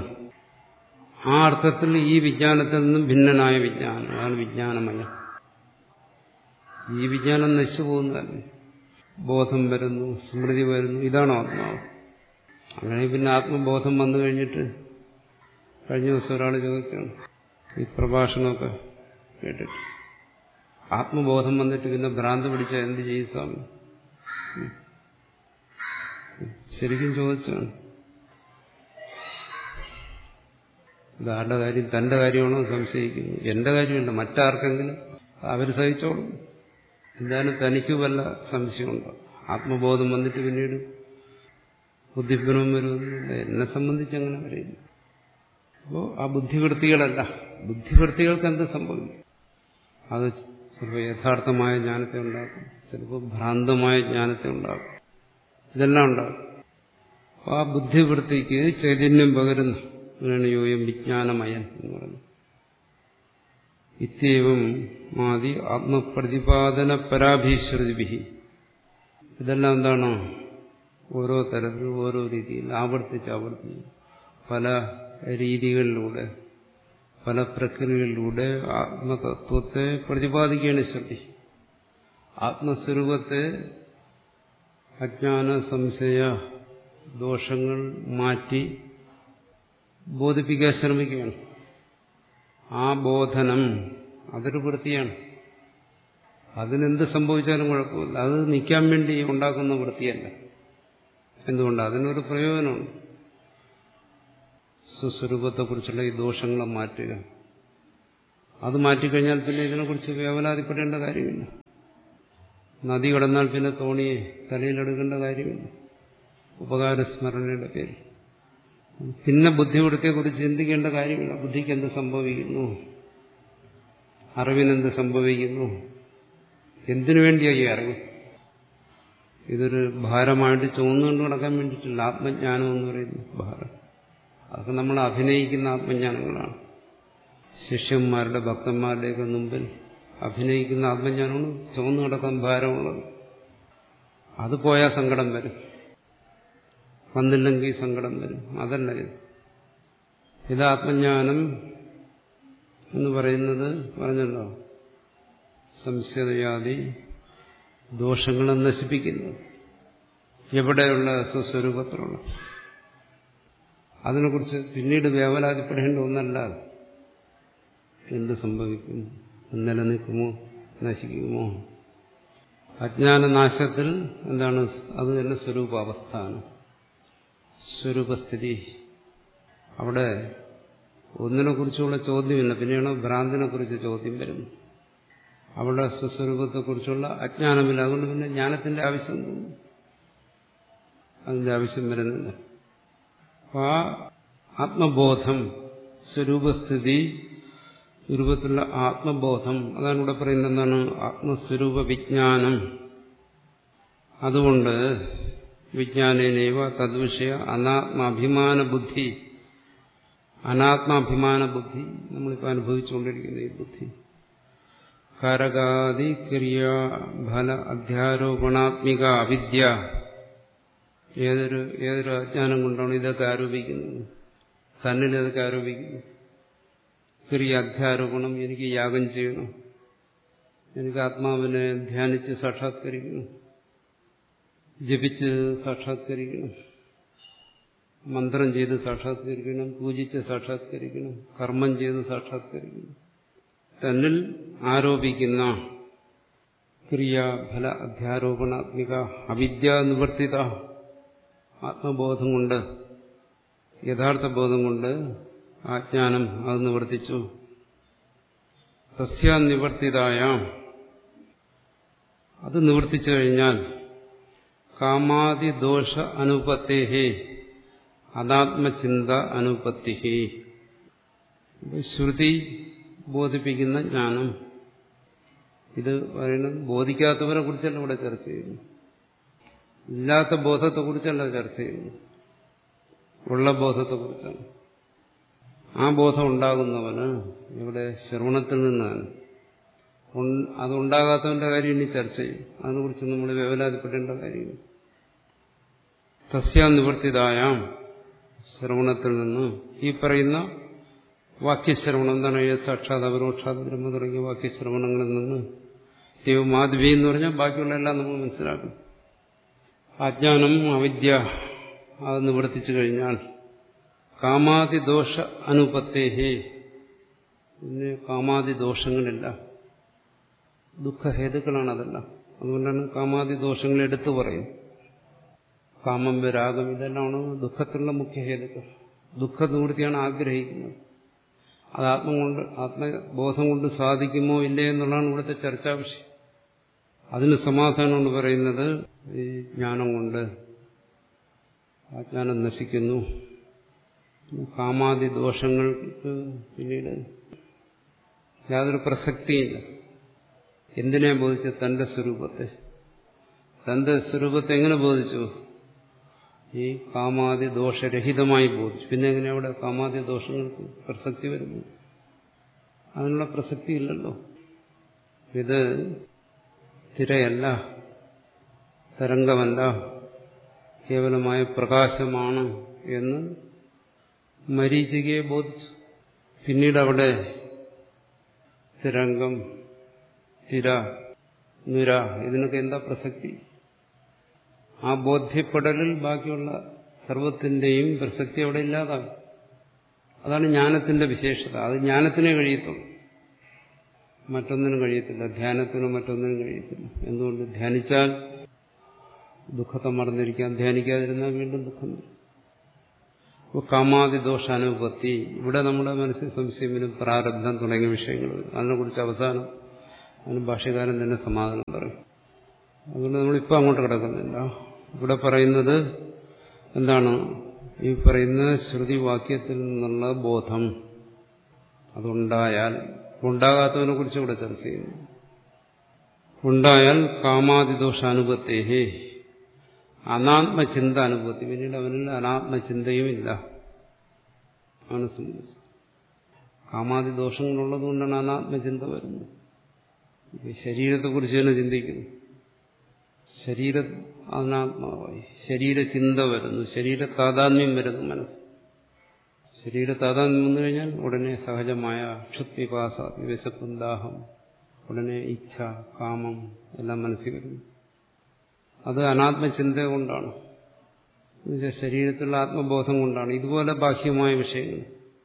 ആ അർത്ഥത്തിൽ ഈ വിജ്ഞാനത്തിൽ നിന്നും ഭിന്നനായ വിജ്ഞാനം അതാണ് വിജ്ഞാനമയം ഈ വിജ്ഞാനം നശിച്ചു പോകുന്നതല്ലേ ബോധം വരുന്നു സ്മൃതി വരുന്നു ഇതാണോ ആത്മാവ് അങ്ങനെ പിന്നെ ആത്മബോധം വന്നു കഴിഞ്ഞിട്ട് കഴിഞ്ഞ ദിവസം ഒരാൾ ചോദിച്ചാണ് ഈ പ്രഭാഷണമൊക്കെ കേട്ടിട്ട് ആത്മബോധം വന്നിട്ട് പിന്നെ ഭ്രാന്ത് പിടിച്ച എന്ത് ചെയ്യും സ്വാമി ശരിക്കും ചോദിച്ചാണ് ഇതാരുടെ കാര്യം തന്റെ കാര്യമാണോ സംശയിക്കുന്നു എന്റെ കാര്യമല്ല മറ്റാർക്കെങ്കിലും അവർ സഹിച്ചോളും എന്തായാലും തനിക്ക് വല്ല സംശയമുണ്ടോ ആത്മബോധം വന്നിട്ട് പിന്നീട് ബുദ്ധിഭ്രമം വരുമെന്നില്ല എന്നെ സംബന്ധിച്ച് അങ്ങനെ വരില്ല അപ്പോൾ ആ ബുദ്ധിവൃത്തികളല്ല ബുദ്ധിവൃത്തികൾക്ക് എന്ത് സംഭവിക്കും അത് ചിലപ്പോൾ യഥാർത്ഥമായ ജ്ഞാനത്തെ ഉണ്ടാക്കും ചിലപ്പോൾ ഭ്രാന്തമായ ജ്ഞാനത്തെ ഉണ്ടാക്കും ഇതെല്ലാം ഉണ്ടാകും അപ്പോൾ ആ ബുദ്ധിവൃത്തിക്ക് ചൈതന്യം പകരുന്നു അങ്ങനെയാണ് യോയം വിജ്ഞാനമയൻ എന്ന് പറയുന്നത് ഇത്യവും മാതി ആത്മപ്രതിപാദന പരാഭീശ്രുതിഭി ഇതെല്ലാം എന്താണ് ഓരോ തരത്തിൽ ഓരോ രീതിയിൽ ആവർത്തിച്ച് ആവർത്തിച്ച് പല രീതികളിലൂടെ പല പ്രക്രിയകളിലൂടെ ആത്മതത്വത്തെ പ്രതിപാദിക്കുകയാണ് ശ്രുതി ആത്മസ്വരൂപത്തെ അജ്ഞാന സംശയ ദോഷങ്ങൾ മാറ്റി ബോധിപ്പിക്കാൻ ശ്രമിക്കുകയാണ് ആ ബോധനം അതൊരു വൃത്തിയാണ് അതിനെന്ത് സംഭവിച്ചാലും കുഴപ്പമില്ല അത് നിൽക്കാൻ വേണ്ടി ഉണ്ടാക്കുന്ന വൃത്തിയല്ല എന്തുകൊണ്ട് അതിനൊരു പ്രയോജനമുണ്ട് സുസ്വരൂപത്തെക്കുറിച്ചുള്ള ഈ ദോഷങ്ങളെ മാറ്റുക അത് മാറ്റിക്കഴിഞ്ഞാൽ പിന്നെ ഇതിനെക്കുറിച്ച് വേവലാതിപ്പെടേണ്ട കാര്യമില്ല നദി കടന്നാൽ പിന്നെ തോണിയെ തലയിലെടുക്കേണ്ട കാര്യമില്ല ഉപകാരസ്മരണയുടെ പേര് പിന്നെ ബുദ്ധിവൃത്തിയെക്കുറിച്ച് ചിന്തിക്കേണ്ട കാര്യമില്ല ബുദ്ധിക്ക് എന്ത് സംഭവിക്കുന്നു അറിവിനെന്ത് സംഭവിക്കുന്നു എന്തിനു വേണ്ടിയായി ഈ അറിവ് ഇതൊരു ഭാരമായിട്ട് ചുമന്നുകൊണ്ട് നടക്കാൻ വേണ്ടിയിട്ടില്ല ആത്മജ്ഞാനം എന്ന് പറയുന്നത് ഭാരം അതൊക്കെ നമ്മൾ അഭിനയിക്കുന്ന ആത്മജ്ഞാനങ്ങളാണ് ശിഷ്യന്മാരുടെ ഭക്തന്മാരുടെയൊക്കെ മുമ്പിൽ അഭിനയിക്കുന്ന ആത്മജ്ഞാനമാണ് ചുമന്നു നടക്കാൻ ഭാരമുള്ളത് അത് പോയാൽ സങ്കടം വരും വന്നില്ലെങ്കിൽ സങ്കടം വരും അതല്ല ഇത് ഇത് ആത്മജ്ഞാനം എന്ന് പറയുന്നത് പറഞ്ഞല്ലോ സംശയയാതി ദോഷങ്ങളെ നശിപ്പിക്കുന്നത് എവിടെയുള്ള സ്വസ്വരൂപത്തിലുള്ള അതിനെക്കുറിച്ച് പിന്നീട് വേവലാതിപ്പെടേണ്ട ഒന്നല്ല എന്ത് സംഭവിക്കും നിലനിൽക്കുമോ നശിക്കുമോ അജ്ഞാനനാശത്തിൽ എന്താണ് അത് തന്നെ സ്വരൂപാവസ്ഥാനം സ്വരൂപസ്ഥിതി അവിടെ ഒന്നിനെ കുറിച്ചുള്ള ചോദ്യമില്ല പിന്നെയാണ് ഭ്രാന്തിനെ കുറിച്ച് ചോദ്യം വരുന്നത് അവിടെ സ്വസ്വരൂപത്തെക്കുറിച്ചുള്ള അജ്ഞാനമില്ല അതുകൊണ്ട് പിന്നെ ജ്ഞാനത്തിന്റെ ആവശ്യം തോന്നുന്നു അതിന്റെ ആവശ്യം വരുന്നില്ല അപ്പൊ ആ ആത്മബോധം സ്വരൂപസ്ഥിതി രൂപത്തിലുള്ള ആത്മബോധം അതാണ് ഇവിടെ പറയുന്നത് എന്താണ് ആത്മസ്വരൂപ വിജ്ഞാനം അതുകൊണ്ട് വിജ്ഞാനേനൈവ തദ്വിഷയ അനാത്മാഭിമാന ബുദ്ധി അനാത്മാഭിമാന ബുദ്ധി നമ്മളിപ്പോൾ അനുഭവിച്ചുകൊണ്ടിരിക്കുന്ന ഈ ബുദ്ധി കാരകാദി ക്രിയ ഫല അധ്യാരോപണാത്മിക അവിദ്യ ഏതൊരു ഏതൊരു അജ്ഞാനം കൊണ്ടാണ് ഇതൊക്കെ ആരോപിക്കുന്നത് തന്നിൽ ഇതൊക്കെ ആരോപിക്കുന്നു ക്രിയ അധ്യാരോപണം എനിക്ക് യാഗം ചെയ്യണം എനിക്ക് ആത്മാവിനെ ധ്യാനിച്ച് സാക്ഷാത്കരിക്കണം ജപിച്ച് സാക്ഷാത്കരിക്കണം മന്ത്രം ചെയ്ത് സാക്ഷാത്കരിക്കണം പൂജിച്ച് സാക്ഷാത്കരിക്കണം കർമ്മം ചെയ്ത് സാക്ഷാത്കരിക്കണം തന്നിൽ ആരോപിക്കുന്ന ക്രിയാഫല അധ്യാരോപണാത്മിക അവിദ്യ നിവർത്തിത ആത്മബോധം കൊണ്ട് യഥാർത്ഥ ബോധം കൊണ്ട് ആജ്ഞാനം അത് നിവർത്തിച്ചു സസ്യാനിവർത്തിതായ അത് നിവർത്തിച്ചു കഴിഞ്ഞാൽ കാമാതിദോഷ അനുപത്തേഹേ അനാത്മചിന്ത അനുപത്തി ശ്രുതി ബോധിപ്പിക്കുന്ന ജ്ഞാനം ഇത് പറയുന്നത് ബോധിക്കാത്തവരെ കുറിച്ചല്ല ഇവിടെ ചർച്ച ചെയ്യുന്നു ഇല്ലാത്ത ബോധത്തെക്കുറിച്ചല്ല ചർച്ച ചെയ്യുന്നു ഉള്ള ബോധത്തെക്കുറിച്ചാണ് ആ ബോധം ഉണ്ടാകുന്നവന് ഇവിടെ ശ്രവണത്തിൽ നിന്നാണ് അതുണ്ടാകാത്തവന്റെ കാര്യം ഇനി ചർച്ച ചെയ്യും അതിനെക്കുറിച്ച് നമ്മൾ വേവലാതിപ്പെടേണ്ട കാര്യമില്ല തസ്യാനിവർത്തിതായാം ശ്രവണത്തിൽ നിന്ന് ഈ പറയുന്ന വാക്യശ്രവണം എന്താണ് സാക്ഷാത് അപരോക്ഷാത് ബ്രഹ്മ തുടങ്ങിയ വാക്യശ്രവണങ്ങളിൽ നിന്ന് ദൈവമാധവി എന്ന് പറഞ്ഞാൽ ബാക്കിയുള്ള എല്ലാം നമ്മൾ മനസ്സിലാക്കും അജ്ഞാനം അവിദ്യ അത് നിവർത്തിച്ചു കഴിഞ്ഞാൽ കാമാതിദോഷ അനുപത്തേഹേ പിന്നെ കാമാതിദോഷങ്ങളില്ല ദുഃഖഹേതുക്കളാണ് അതെല്ലാം അതുകൊണ്ടാണ് കാമാതിദോഷങ്ങൾ എടുത്തു പറയുന്നത് കാമം രാഗം ഇതെല്ലാമാണ് ദുഃഖത്തിലുള്ള മുഖ്യ ഹേതുക്കൾ ദുഃഖ നിവൃത്തിയാണ് ആഗ്രഹിക്കുന്നത് അത് ആത്മം കൊണ്ട് ആത്മബോധം കൊണ്ട് സാധിക്കുമോ ഇല്ലേ എന്നുള്ളതാണ് ഇവിടുത്തെ ചർച്ചാ വിഷയം അതിന് സമാധാനം എന്ന് പറയുന്നത് ഈ ജ്ഞാനം കൊണ്ട് ആ ജ്ഞാനം നശിക്കുന്നു കാമാദി ദോഷങ്ങൾക്ക് പിന്നീട് യാതൊരു പ്രസക്തിയില്ല എന്തിനെ ബോധിച്ച തന്റെ സ്വരൂപത്തെ തന്റെ സ്വരൂപത്തെ എങ്ങനെ ബോധിച്ചു ഈ കാമാദി ദോഷരഹിതമായി ബോധിച്ചു പിന്നെ എങ്ങനെ അവിടെ കാമാദി ദോഷങ്ങൾക്ക് പ്രസക്തി വരുന്നു അതിനുള്ള പ്രസക്തി ഇല്ലല്ലോ ഇത് തിരയല്ല തരംഗമല്ല കേവലമായ പ്രകാശമാണ് എന്ന് മരീചികയെ ബോധിച്ചു പിന്നീട് അവിടെ തിരംഗം തിര നുര ഇതിനൊക്കെ എന്താ പ്രസക്തി ആ ബോധ്യപ്പെടലിൽ ബാക്കിയുള്ള സർവത്തിന്റെയും പ്രസക്തി അവിടെ ഇല്ലാതാകും അതാണ് ജ്ഞാനത്തിന്റെ വിശേഷത അത് ജ്ഞാനത്തിനെ കഴിയത്തുള്ളൂ മറ്റൊന്നിനും കഴിയത്തില്ല ധ്യാനത്തിനും മറ്റൊന്നിനും കഴിയത്തില്ല എന്തുകൊണ്ട് ധ്യാനിച്ചാൽ ദുഃഖത്തെ മറന്നിരിക്കാൻ ധ്യാനിക്കാതിരുന്നാൽ വീണ്ടും ദുഃഖം വരും അപ്പോൾ കാമാതി ദോഷാനുപത്തി ഇവിടെ നമ്മുടെ മനസ്സിൽ സംശയം വരും പ്രാരബ്ധം തുടങ്ങിയ വിഷയങ്ങൾ വരും അതിനെക്കുറിച്ച് അവസാനം അതിന് ഭാഷ്യകാരൻ തന്നെ സമാധാനം പറയും അതുകൊണ്ട് നമ്മളിപ്പോൾ അങ്ങോട്ട് കിടക്കുന്നില്ല ഇവിടെ പറയുന്നത് എന്താണ് ഈ പറയുന്ന ശ്രുതി വാക്യത്തിൽ നിന്നുള്ള ബോധം അതുണ്ടായാൽ ഉണ്ടാകാത്തതിനെ കുറിച്ച് ഇവിടെ ചർച്ച ചെയ്യുന്നു ഉണ്ടായാൽ കാമാതിദോഷാനുപത്തേഹേ അനാത്മചിന്ത അനുഭവത്തി പിന്നീട് അവനിൽ അനാത്മചിന്തയും ഇല്ല അവനെ സംബന്ധിച്ച് കാമാതി ദോഷങ്ങളുള്ളത് കൊണ്ടാണ് അനാത്മചിന്ത വരുന്നത് ശരീരത്തെക്കുറിച്ച് തന്നെ ചിന്തിക്കുന്നു ശരീര അനാത്മാവായി ശരീരചിന്ത വരുന്നു ശരീര താതാത്മ്യം വരുന്നു മനസ്സ് ശരീര താതാത്മ്യം വന്നു കഴിഞ്ഞാൽ ഉടനെ സഹജമായ ക്ഷുത്വിപാസ വിശപ്പും ദാഹം ഉടനെ ഇച്ഛ കാമം എല്ലാം മനസ്സിൽ വരുന്നു അത് അനാത്മചിന്ത കൊണ്ടാണ് ശരീരത്തിലുള്ള ആത്മബോധം കൊണ്ടാണ് ഇതുപോലെ ബാഹ്യമായ വിഷയങ്ങൾ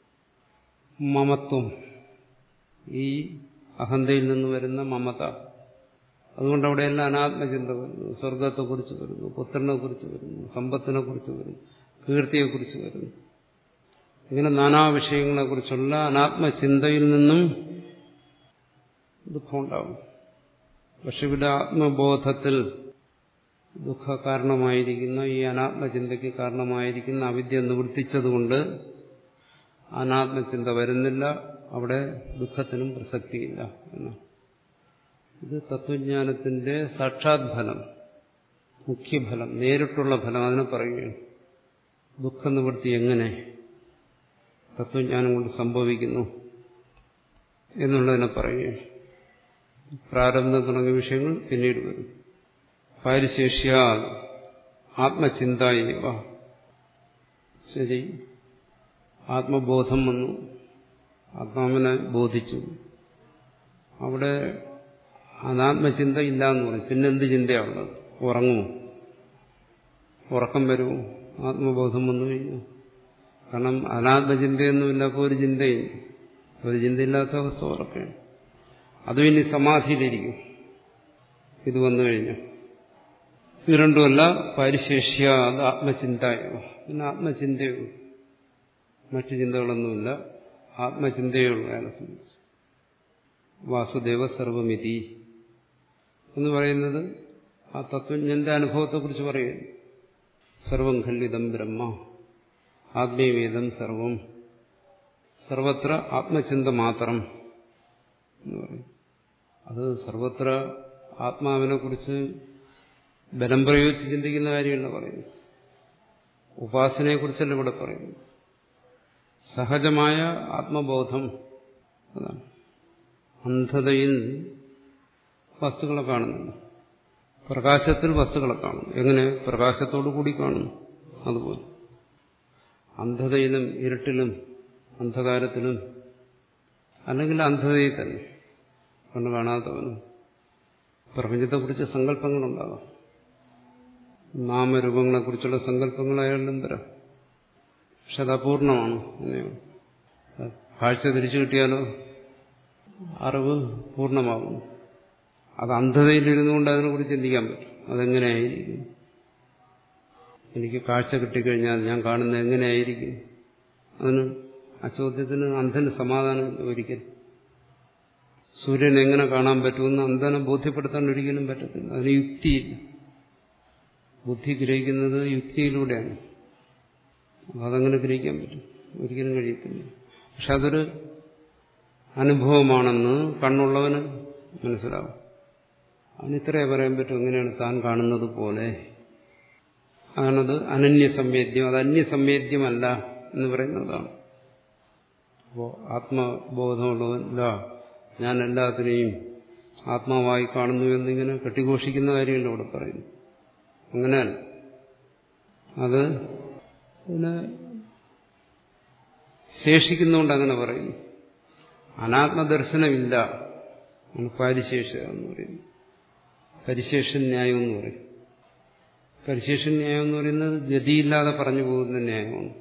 മമത്വം ഈ അഹന്തയിൽ നിന്ന് വരുന്ന മമത അതുകൊണ്ട് അവിടെയെല്ലാം അനാത്മചിന്ത വരുന്നു സ്വർഗത്തെക്കുറിച്ച് വരുന്നു പുത്രനെ കുറിച്ച് വരുന്നു സമ്പത്തിനെ കുറിച്ച് വരുന്നു കീർത്തിയെക്കുറിച്ച് വരുന്നു ഇങ്ങനെ നാനാ വിഷയങ്ങളെക്കുറിച്ചുള്ള അനാത്മചിന്തയിൽ നിന്നും ദുഃഖമുണ്ടാകും പക്ഷെ ഇവിടെ ആത്മബോധത്തിൽ ദുഃഖ കാരണമായിരിക്കുന്ന ഈ അനാത്മചിന്തയ്ക്ക് കാരണമായിരിക്കുന്ന അവിദ്യ നിവർത്തിച്ചതുകൊണ്ട് അനാത്മചിന്ത വരുന്നില്ല അവിടെ ദുഃഖത്തിനും പ്രസക്തിയില്ല എന്നാണ് ഇത് തത്വജ്ഞാനത്തിന്റെ സാക്ഷാത് ഫലം മുഖ്യഫലം നേരിട്ടുള്ള ഫലം അതിനെ പറയുകയാണ് ദുഃഖനിവൃത്തി എങ്ങനെ തത്വജ്ഞാനം കൊണ്ട് സംഭവിക്കുന്നു എന്നുള്ളതിനെ പറയുകയാണ് പ്രാരംഭം തുടങ്ങിയ വിഷയങ്ങൾ പിന്നീട് വരും പാരിശേഷ്യ ആത്മചിന്തയവ ശരി ആത്മബോധം വന്നു ആത്മാവിനെ ബോധിച്ചു അവിടെ അനാത്മചിന്ത ഇല്ല എന്ന് പറയും പിന്നെന്ത് ചിന്തയാണുള്ളത് ഉറങ്ങുമോ ഉറക്കം വരുമോ ആത്മബോധം വന്നു കഴിഞ്ഞു കാരണം അനാത്മചിന്തയൊന്നുമില്ല അപ്പോൾ ഒരു ചിന്തയും ഒരു ചിന്തയില്ലാത്ത അവസ്ഥ ഉറക്കുകയാണ് അതും ഇനി സമാധിയിലിരിക്കും ഇത് വന്നു കഴിഞ്ഞു ഇത് രണ്ടുമല്ല പരിശേഷ്യ അത് ആത്മചിന്തയോ പിന്നെ ആത്മചിന്തയോ മറ്റു ചിന്തകളൊന്നുമില്ല ആത്മചിന്തയേ ഉള്ളൂ അയാളെ സംബന്ധിച്ച് വാസുദേവ സർവമിതി എന്ന് പറയുന്നത് ആ തത്വജ്ഞന്റെ അനുഭവത്തെക്കുറിച്ച് പറയുന്നു സർവം ഖല്ലിതം ബ്രഹ്മ ആത്മീയവേദം സർവം സർവത്ര ആത്മചിന്ത മാത്രം എന്ന് പറയും അത് സർവത്ര ആത്മാവിനെ കുറിച്ച് ബലം പ്രയോഗിച്ച് ചിന്തിക്കുന്ന കാര്യമല്ല പറയുന്നു ഉപാസനയെക്കുറിച്ചല്ല ഇവിടെ പറയുന്നു സഹജമായ ആത്മബോധം അതാണ് അന്ധതയിൽ വസ്തുക്കളെ കാണുന്നില്ല പ്രകാശത്തിൽ വസ്തുക്കളെ കാണുന്നു എങ്ങനെ പ്രകാശത്തോടു കൂടി കാണുന്നു അതുപോലെ അന്ധതയിലും ഇരുട്ടിലും അന്ധകാരത്തിലും അല്ലെങ്കിൽ അന്ധതയിൽ തന്നെ കണ്ണു കാണാത്തവനും പ്രപഞ്ചത്തെക്കുറിച്ച് സങ്കല്പങ്ങളുണ്ടാകാം നാമരൂപങ്ങളെക്കുറിച്ചുള്ള സങ്കല്പങ്ങൾ അയാളിലും വരാം പക്ഷെ അത് അപൂർണമാണ് കാഴ്ച തിരിച്ചു കിട്ടിയാലോ അറിവ് പൂർണ്ണമാകും അത് അന്ധതയിലിരുന്നുകൊണ്ട് അതിനെക്കുറിച്ച് ചിന്തിക്കാൻ പറ്റും അതെങ്ങനെയായിരിക്കും എനിക്ക് കാഴ്ച കിട്ടിക്കഴിഞ്ഞാൽ ഞാൻ കാണുന്നത് എങ്ങനെയായിരിക്കും അതിന് ആ ചോദ്യത്തിന് അന്ധന് സമാധാനം ഒരിക്കലും സൂര്യൻ എങ്ങനെ കാണാൻ പറ്റുമെന്ന് അന്ധനെ ബോധ്യപ്പെടുത്താൻ ഒരിക്കലും പറ്റത്തില്ല അതിന് യുക്തിയില്ല ബുദ്ധി ഗ്രഹിക്കുന്നത് യുക്തിയിലൂടെയാണ് അതങ്ങനെ ഗ്രഹിക്കാൻ പറ്റും ഒരിക്കലും കഴിയത്തില്ല പക്ഷെ അതൊരു അനുഭവമാണെന്ന് കണ്ണുള്ളവന് മനസ്സിലാവും അവന് ഇത്രയേ പറയാൻ പറ്റും എങ്ങനെയാണ് താൻ കാണുന്നത് പോലെ അതാണത് അനന്യസംവേദ്യം അത് അന്യസംവേദ്യമല്ല എന്ന് പറയുന്നതാണ് അപ്പോൾ ആത്മബോധമുള്ളവൻ ഇതാ ഞാൻ എല്ലാത്തിനെയും ആത്മാവായി കാണുന്നു എന്നിങ്ങനെ കെട്ടിഘോഷിക്കുന്ന കാര്യമല്ല ഇവിടെ പറയുന്നു അങ്ങനെയല്ല അത് പിന്നെ ശേഷിക്കുന്നതുകൊണ്ട് അങ്ങനെ പറയുന്നു അനാത്മദർശനമില്ല പാരിശേഷ എന്ന് പറയുന്നു പരിശേഷൻ ന്യായം എന്ന് പറയും പരിശേഷൻ ന്യായം എന്ന് പറയുന്നത് ഗതിയില്ലാതെ പറഞ്ഞു പോകുന്ന ന്യായമാണ്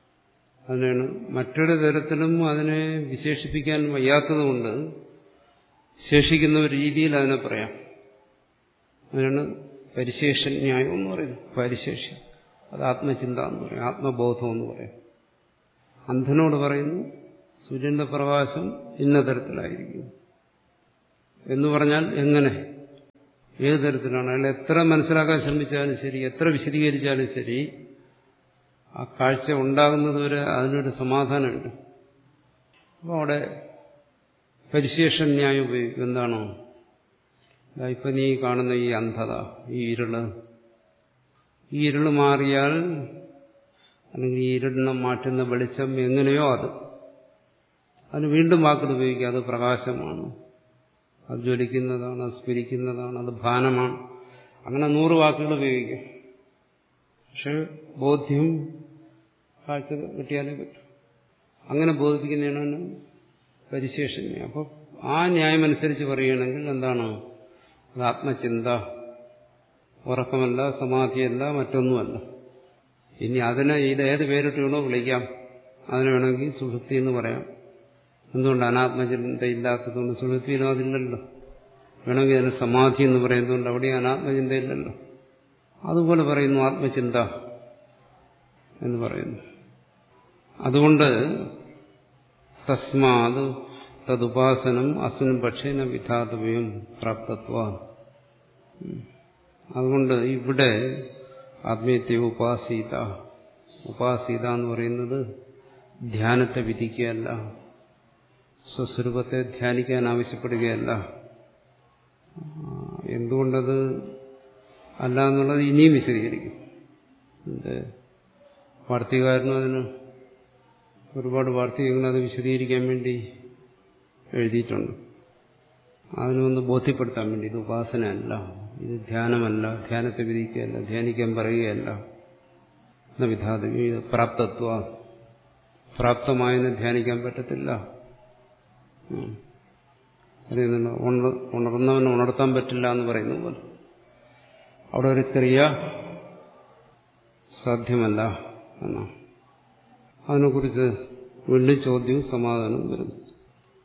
അതിനാണ് മറ്റൊരു തരത്തിലും അതിനെ വിശേഷിപ്പിക്കാൻ വയ്യാത്തതുകൊണ്ട് ശേഷിക്കുന്ന ഒരു രീതിയിൽ അതിനെ പറയാം അതിനാണ് പരിശേഷ ന്യായം എന്ന് പറയുന്നത് പരിശേഷം അത് ആത്മചിന്ത എന്ന് പറയും ആത്മബോധം എന്ന് പറയും അന്ധനോട് പറയുന്നു സൂര്യന്റെ പ്രകാശം ഇന്ന തരത്തിലായിരിക്കും എന്ന് പറഞ്ഞാൽ എങ്ങനെ ഏത് തരത്തിലാണ് അയാൾ എത്ര മനസ്സിലാക്കാൻ ശ്രമിച്ചാലും ശരി എത്ര വിശദീകരിച്ചാലും ശരി ആ കാഴ്ച ഉണ്ടാകുന്നത് വരെ അതിനൊരു സമാധാനമുണ്ട് അപ്പോൾ അവിടെ പരിശേഷ ന്യായം ഉപയോഗിക്കും എന്താണോ ഇപ്പൊ നീ കാണുന്ന ഈ അന്ധത ഈ ഇരുള് ഈ ഇരുള് മാറിയാൽ അല്ലെങ്കിൽ ഈ ഇരുളിനെ മാറ്റുന്ന വെളിച്ചം എങ്ങനെയോ അത് അതിന് വീണ്ടും വാക്കുകൾ ഉപയോഗിക്കുക അത് പ്രകാശമാണ് അത് ജ്വലിക്കുന്നതാണ് അത് സ്മരിക്കുന്നതാണ് അത് ഭാനമാണ് അങ്ങനെ നൂറ് വാക്കുകൾ ഉപയോഗിക്കാം പക്ഷെ ബോധ്യം കാഴ്ച കിട്ടിയാലേ പറ്റും അങ്ങനെ ബോധിപ്പിക്കുന്നതാണ് പരിശേഷൻ അപ്പോൾ ആ ന്യായമനുസരിച്ച് പറയുകയാണെങ്കിൽ എന്താണ് അത് ആത്മചിന്ത ഉറക്കമല്ല സമാധിയല്ല മറ്റൊന്നുമല്ല ഇനി അതിനെ ഇത് ഏത് പേരിട്ട് വേണോ വിളിക്കാം അതിനെ വേണമെങ്കിൽ സുഷുപ്തി എന്ന് പറയാം എന്തുകൊണ്ട് അനാത്മചിന്ത ഇല്ലാത്തതുകൊണ്ട് സുഷുപ്തിയിലും അതില്ലല്ലോ വേണമെങ്കിൽ അതിന് സമാധി എന്ന് പറയുന്നതുകൊണ്ട് അവിടെ അനാത്മചിന്തയില്ലല്ലോ അതുപോലെ പറയുന്നു ആത്മചിന്ത എന്ന് പറയുന്നു അതുകൊണ്ട് തസ്മാത് തതുപാസനം അസ്മിൻ പക്ഷേന വിധാതവ്യം പ്രാപ്തത്വ അതുകൊണ്ട് ഇവിടെ ആത്മീയത്തെ ഉപാസീത ഉപാസീത എന്ന് പറയുന്നത് ധ്യാനത്തെ വിധിക്കുകയല്ല സ്വസ്വരൂപത്തെ ധ്യാനിക്കാൻ ആവശ്യപ്പെടുകയല്ല എന്തുകൊണ്ടത് അല്ല എന്നുള്ളത് ഇനിയും വിശദീകരിക്കും വാർത്തകാരനും അതിന് ഒരുപാട് വാർത്തകങ്ങൾ അത് വിശദീകരിക്കാൻ വേണ്ടി എഴുതിയിട്ടുണ്ട് അതിനൊന്ന് ബോധ്യപ്പെടുത്താൻ വേണ്ടി ഇത് ഉപാസനയല്ല ഇത് ധ്യാനമല്ല ധ്യാനത്തെ വിധിക്കുകയല്ല ധ്യാനിക്കാൻ പറയുകയല്ല എന്ന വിധാതം ഇത് പ്രാപ്തത്വ പ്രാപ്തമായതിനെ ധ്യാനിക്കാൻ പറ്റത്തില്ല അറിയുന്നുണ്ട് ഉണർന്നവനെ ഉണർത്താൻ പറ്റില്ല എന്ന് പറയുന്ന പോലെ അവിടെ ഒരു ക്രിയ സാധ്യമല്ല എന്നാണ് അതിനെക്കുറിച്ച് വീണ്ടും ചോദ്യവും സമാധാനവും വരുന്നു